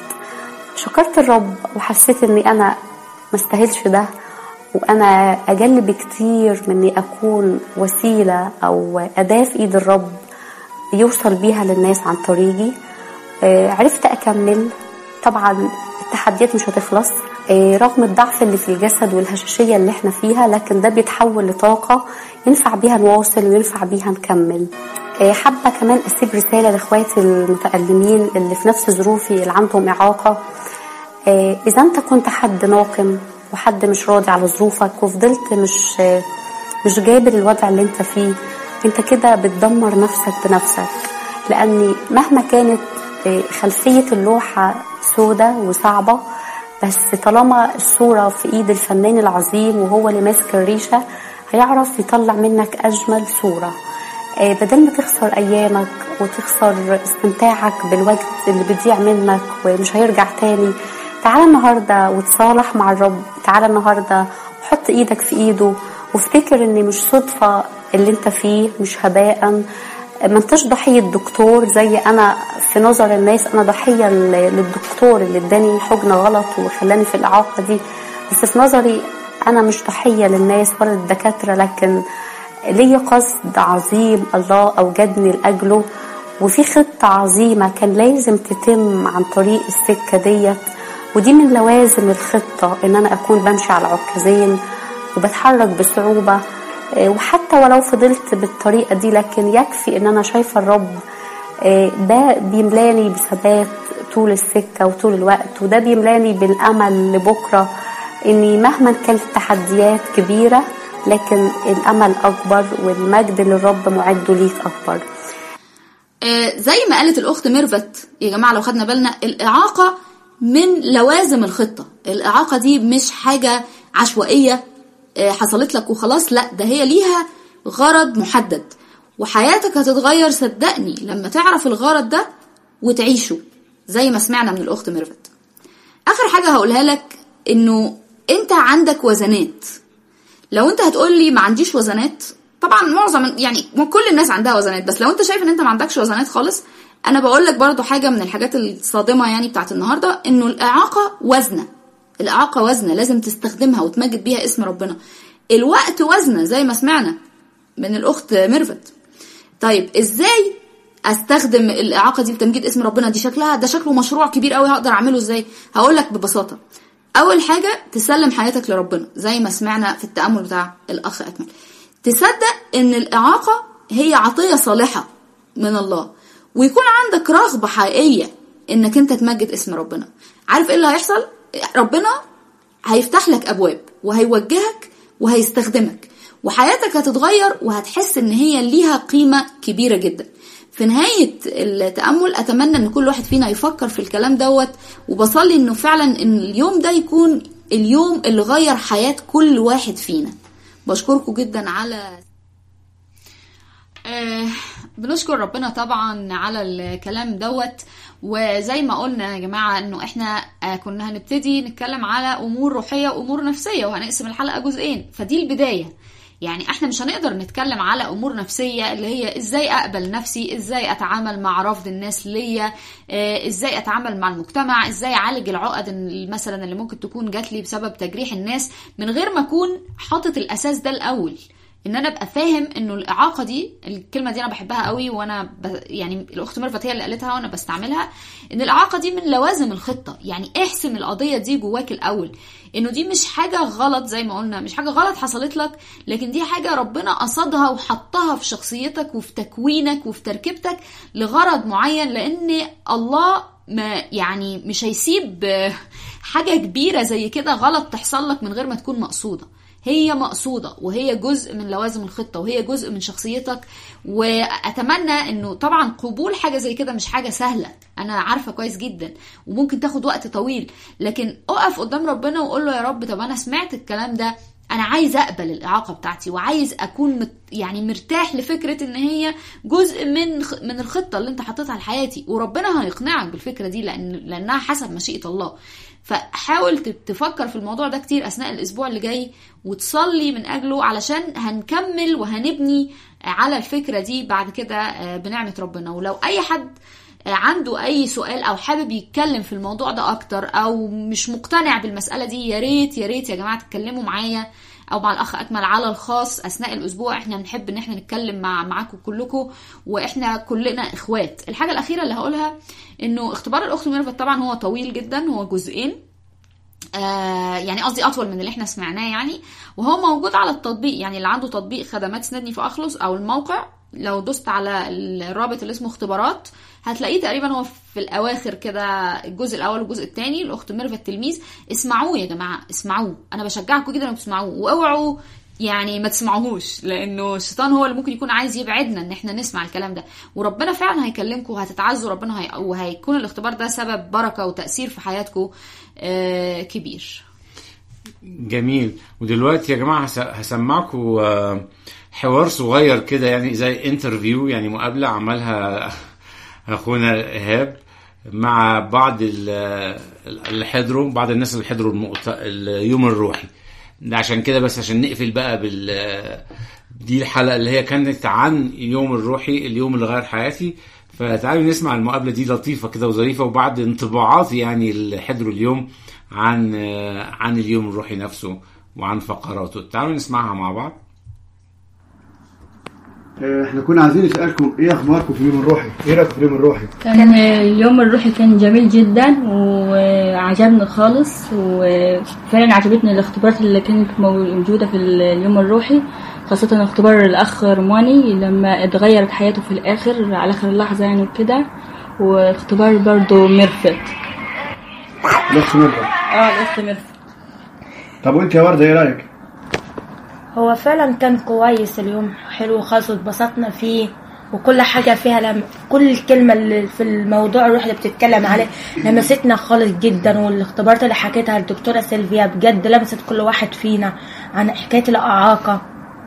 شكرت الرب وحسيت اني انا مستاهلش ده وانا اجل بكتير من اني اكون وسيله او اداه في ايد الرب يوصل بيها للناس عن طريقي آه، عرفت اكمل طبعا التحديات مش هتخلص آه، رغم الضعف اللي في الجسد والهشاشيه اللي احنا فيها لكن ده بيتحول لطاقه ينفع بيها نواصل وينفع بيها نكمل آه، حابه كمان اسيب رساله لاخواتي المتالمين اللي في نفس ظروفي اللي عندهم اعاقه آه، إذا أنت كنت حد ناقم وحد مش راضي على ظروفك وفضلت مش آه، مش جابر الوضع اللي أنت فيه أنت كده بتدمر نفسك بنفسك لأن مهما كانت آه، خلفية اللوحة سودة وصعبة بس طالما الصورة في إيد الفنان العظيم وهو اللي ماسك الريشة هيعرف يطلع منك أجمل صورة آه، بدل ما تخسر ايامك وتخسر استمتاعك بالوقت اللي بيضيع منك ومش هيرجع تاني تعالى النهارده وتصالح مع الرب تعالى النهارده وحط ايدك في ايده وافتكر ان مش صدفه اللي انت فيه مش هباء ما انتش ضحيه دكتور زي انا في نظر الناس انا ضحيه ل- للدكتور اللي اداني حجنه غلط وخلاني في الاعاقه دي بس في نظري انا مش ضحيه للناس ولا للدكاتره لكن ليا قصد عظيم الله أوجدني لأجله وفي خطة عظيمة كان لازم تتم عن طريق السكة ديت ودي من لوازم الخطة إن أنا أكون بمشي على عكازين وبتحرك بصعوبة آه، وحتى ولو فضلت بالطريقة دي لكن يكفي إن أنا شايفة الرب آه، ده بيملاني بثبات طول السكة وطول الوقت وده بيملاني بالأمل لبكرة إني مهما كانت التحديات كبيرة لكن الأمل أكبر والمجد للرب معد ليك أكبر آه، زي ما قالت الاخت ميرفت يا جماعه لو خدنا بالنا الاعاقه من لوازم الخطه الاعاقه دي مش حاجه عشوائيه آه، حصلت لك وخلاص لا ده هي ليها غرض محدد وحياتك هتتغير صدقني لما تعرف الغرض ده وتعيشه زي ما سمعنا من الاخت ميرفت اخر حاجه هقولها لك انه انت عندك وزنات لو انت هتقول لي ما عنديش وزنات طبعا معظم يعني مو كل الناس عندها وزنات بس لو انت شايف ان انت ما عندكش وزنات خالص انا بقول لك برضو حاجه من الحاجات الصادمه يعني بتاعت النهارده انه الاعاقه وزنه الاعاقه وزنه لازم تستخدمها وتمجد بيها اسم ربنا الوقت وزنه زي ما سمعنا من الاخت ميرفت طيب ازاي استخدم الاعاقه دي لتمجيد اسم ربنا دي شكلها ده شكله مشروع كبير قوي هقدر اعمله ازاي هقول لك ببساطه اول حاجه تسلم حياتك لربنا زي ما سمعنا في التامل بتاع الاخ اكمل تصدق ان الاعاقه هي عطيه صالحه من الله ويكون عندك رغبه حقيقيه انك انت تمجد اسم ربنا عارف ايه اللي هيحصل ربنا هيفتح لك ابواب وهيوجهك وهيستخدمك وحياتك هتتغير وهتحس ان هي ليها قيمه كبيره جدا في نهاية التأمل أتمنى إن كل واحد فينا يفكر في الكلام دوت وبصلي إنه فعلا إن اليوم ده يكون اليوم اللي غير حياة كل واحد فينا بشكركم جدا على آه بنشكر ربنا طبعا على الكلام دوت وزي ما قلنا يا جماعة انه احنا آه كنا هنبتدي نتكلم على امور روحية وامور نفسية وهنقسم الحلقة جزئين فدي البداية يعني احنا مش هنقدر نتكلم على امور نفسيه اللي هي ازاي اقبل نفسي ازاي اتعامل مع رفض الناس ليا اه ازاي اتعامل مع المجتمع ازاي اعالج العقد مثلا اللي ممكن تكون جات لي بسبب تجريح الناس من غير ما اكون حاطط الاساس ده الاول ان انا ابقى فاهم انه الاعاقه دي الكلمه دي انا بحبها قوي وانا ب... يعني الاخت ميرفت هي اللي قالتها وانا بستعملها ان الاعاقه دي من لوازم الخطه يعني احسم القضيه دي جواك الاول انه دي مش حاجه غلط زي ما قلنا مش حاجه غلط حصلت لك لكن دي حاجه ربنا قصدها وحطها في شخصيتك وفي تكوينك وفي تركيبتك لغرض معين لان الله ما يعني مش هيسيب حاجه كبيره زي كده غلط تحصل لك من غير ما تكون مقصوده هي مقصودة وهي جزء من لوازم الخطة وهي جزء من شخصيتك وأتمنى أنه طبعا قبول حاجة زي كده مش حاجة سهلة أنا عارفة كويس جدا وممكن تاخد وقت طويل لكن أقف قدام ربنا وقول له يا رب طب أنا سمعت الكلام ده انا عايز اقبل الاعاقه بتاعتي وعايز اكون مت يعني مرتاح لفكره ان هي جزء من من الخطه اللي انت حاططها لحياتي وربنا هيقنعك بالفكره دي لان لانها حسب مشيئه الله فحاول ت- تفكر في الموضوع ده كتير اثناء الاسبوع اللي جاي وتصلي من اجله علشان هنكمل وهنبني على الفكره دي بعد كده آه، بنعمه ربنا ولو اي حد آه، عنده اي سؤال او حابب يتكلم في الموضوع ده اكتر او مش مقتنع بالمساله دي يا ريت يا ريت يا جماعه تتكلموا معايا او مع الاخ اكمل على الخاص اثناء الاسبوع احنا بنحب ان احنا نتكلم مع معاكم كلكم واحنا كلنا اخوات الحاجه الاخيره اللي هقولها انه اختبار الاخت ميرفت طبعا هو طويل جدا هو جزئين آه يعني قصدي اطول من اللي احنا سمعناه يعني وهو موجود على التطبيق يعني اللي عنده تطبيق خدمات سندني في اخلص او الموقع لو دوست على الرابط اللي اسمه اختبارات هتلاقيه تقريبا هو في الاواخر كده الجزء الاول والجزء الثاني الاخت ميرفت التلميذ اسمعوه يا جماعه اسمعوه انا بشجعكم جدا انكم تسمعوه واوعوا يعني ما تسمعوهوش لانه الشيطان هو اللي ممكن يكون عايز يبعدنا ان احنا نسمع الكلام ده وربنا فعلا هيكلمكم وهتتعزوا ربنا هي... وهيكون الاختبار ده سبب بركه وتاثير في حياتكم آه كبير جميل ودلوقتي يا جماعه هس- هسمعكم آه، حوار صغير كده يعني زي انترفيو يعني مقابله عملها اخونا ايهاب مع بعض ال- اللي حضروا بعض الناس اللي حضروا المؤت... اليوم الروحي ده عشان كده بس عشان نقفل بقى بال دي الحلقه اللي هي كانت عن اليوم الروحي اليوم اللي غير حياتي فتعالوا نسمع المقابله دي لطيفه كده وظريفه وبعد انطباعاتي يعني اللي حضروا اليوم عن عن اليوم الروحي نفسه وعن فقراته تعالوا نسمعها مع بعض آه، احنا كنا عايزين نسألكم ايه اخباركم في اليوم الروحي؟ ايه رايكم في اليوم الروحي؟ كان اليوم الروحي كان جميل جدا وعجبني خالص وفعلا عجبتني الاختبارات اللي كانت موجودة في اليوم الروحي خاصة اختبار الأخ رماني لما اتغيرت حياته في الآخر على آخر لحظة يعني وكده واختبار برضو ميرفت نفس مرة اه الأخت ميرفت طب وانت يا وردة ايه رايك؟ هو فعلا كان كويس اليوم حلو خالص واتبسطنا فيه وكل حاجة فيها لم... كل الكلمة اللي في الموضوع الروح اللي بتتكلم عليه لمستنا خالص جدا والاختبارات اللي حكيتها الدكتورة سيلفيا بجد لمست كل واحد فينا عن حكاية الإعاقة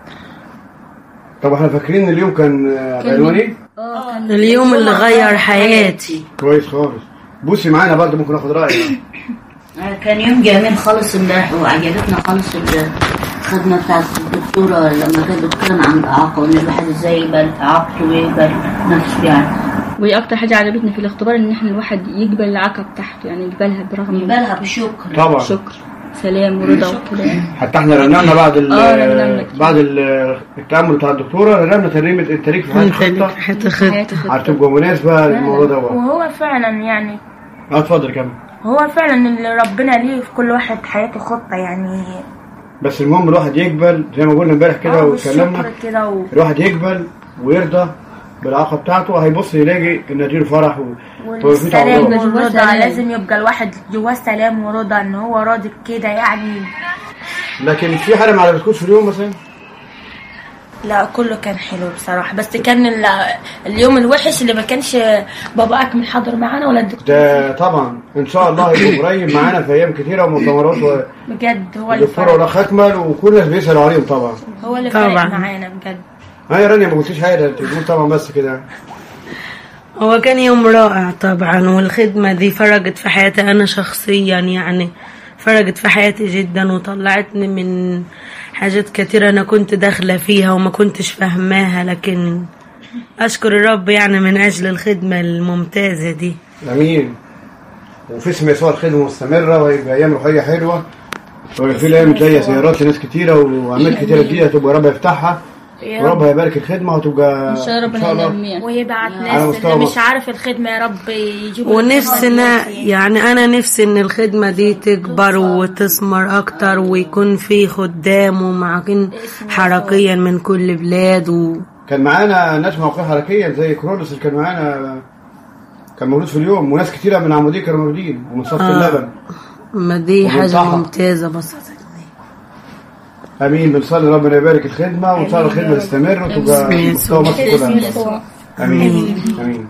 طب احنا فاكرين اليوم كان آه، بعنوان ايه؟ اليوم اللي غير حياتي كويس خالص بصي معانا برضه ممكن اخد رايك كان يوم جميل خالص امبارح وعجبتنا خالص الخدمة بتاعت الدكتورة لما كانت بتتكلم عن الإعاقة وإن الواحد إزاي يقبل إعاقته ويقبل نفسه يعني واكتر حاجة عجبتني في الاختبار ان احنا الواحد يقبل العاقة بتاعته يعني يقبلها برغم يقبلها بشكر طبعا شكر سلام ورضا وكده حتى احنا رنمنا بعد ال اه، رنمنا كتير. بعد ال- التأمل بتاع الدكتورة رنمنا ترنيمة التاريخ في حياة خطة حياتي خطة هتبقى مناسبة للموضوع ده وهو فعلا يعني اه اتفضل كمل هو فعلا اللي ربنا ليه في كل واحد حياته خطة يعني بس المهم الواحد يقبل زي ما قلنا امبارح كده اه واتكلمنا والشكر كده و... الواحد يقبل ويرضى بالعلاقة بتاعته هيبص يلاقي ان اديله فرح و... وفي والسلام تعويض. والرضا سلام. لازم يبقى الواحد جواه سلام ورضا ان هو راضي بكده يعني لكن في حاجة ما عجبتكوش في اليوم مثلا لا كله كان حلو بصراحة بس كان ال- اليوم الوحش اللي ما كانش بابا أكمل حاضر معانا ولا الدكتور ده طبعا ان شاء الله هيبقوا قريب معانا في ايام كتيرة ومؤتمرات و... بجد هو اللي الدكتور فرق ولا اكمل وكل الناس بيسالوا عليهم طبعا هو اللي فرق طبعا. معانا بجد ها يا رانيا ما قلتيش حاجه انت بتقول طبعا بس كده هو كان يوم رائع طبعا والخدمة دي فرقت في حياتي أنا شخصيا يعني فرقت في حياتي جدا وطلعتني من حاجات كتيرة أنا كنت داخلة فيها وما كنتش فاهماها لكن أشكر الرب يعني من أجل الخدمة الممتازة دي امين وفي اسم يسوع الخدمه مستمره وهيبقى ايام روحيه حلوه وفي الايام جايه زيارات لناس كتيره واعمال كتيره جديده تبقى رب يفتحها ورب هيبارك الخدمه وتبقى ان شاء الله ربنا ينميها ويبعت على ناس مستوى اللي مش مصر. عارف الخدمة يا رب يجيبوا ونفسنا يعني أنا نفسي إن الخدمة دي تكبر وتثمر أكتر ويكون في خدام ومعاكين حركيا من كل بلاد و... كان معانا ناس موقعيه حركيه زي كرولوس اللي كان معانا كان موجود في اليوم وناس كتيره من عموديه كانوا موجودين ومن صف آه. اللبن ما دي حاجة وبنصحها. ممتازة بس امين بنصلي ربنا يبارك الخدمه ونصلي الخدمه تستمر وتبقى مستوى مصر كلها امين امين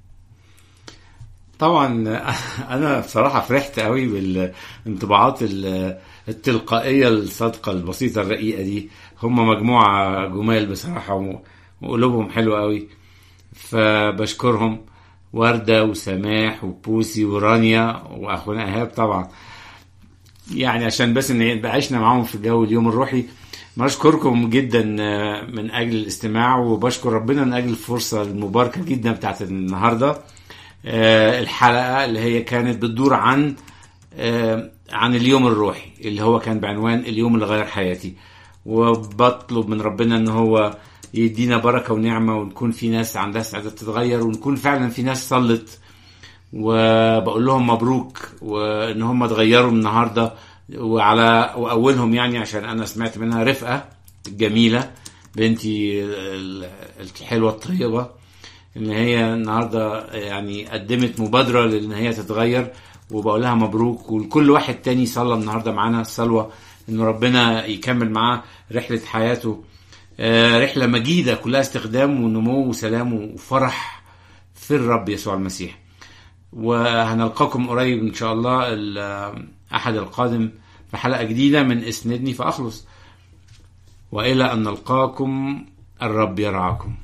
طبعا انا بصراحه فرحت قوي بالانطباعات ال- التلقائيه الصادقه البسيطه الرقيقه دي هم مجموعه جمال بصراحه و- وقلوبهم حلوه قوي فبشكرهم ورده وسماح وبوسي ورانيا واخونا ايهاب طبعا يعني عشان بس ان يبقى عشنا معاهم في جو اليوم الروحي بشكركم جدا آه، من اجل الاستماع وبشكر ربنا من اجل الفرصه المباركه جدا بتاعت النهارده آه، الحلقه اللي هي كانت بتدور عن آه، عن اليوم الروحي اللي هو كان بعنوان اليوم اللي غير حياتي وبطلب من ربنا ان هو يدينا بركه ونعمه ونكون في ناس عندها استعداد تتغير ونكون فعلا في ناس صلت وبقول لهم مبروك وان هم اتغيروا النهارده وعلى واولهم يعني عشان انا سمعت منها رفقه الجميله بنتي ال- الحلوه الطيبه ان هي النهارده يعني قدمت مبادره لان هي تتغير وبقول لها مبروك ولكل واحد تاني صلى النهارده معانا الصلوه ان ربنا يكمل معاه رحله حياته آه، رحله مجيده كلها استخدام ونمو وسلام وفرح في الرب يسوع المسيح وهنلقاكم قريب ان شاء الله الاحد القادم في حلقه جديده من اسندني فاخلص والى ان نلقاكم الرب يرعاكم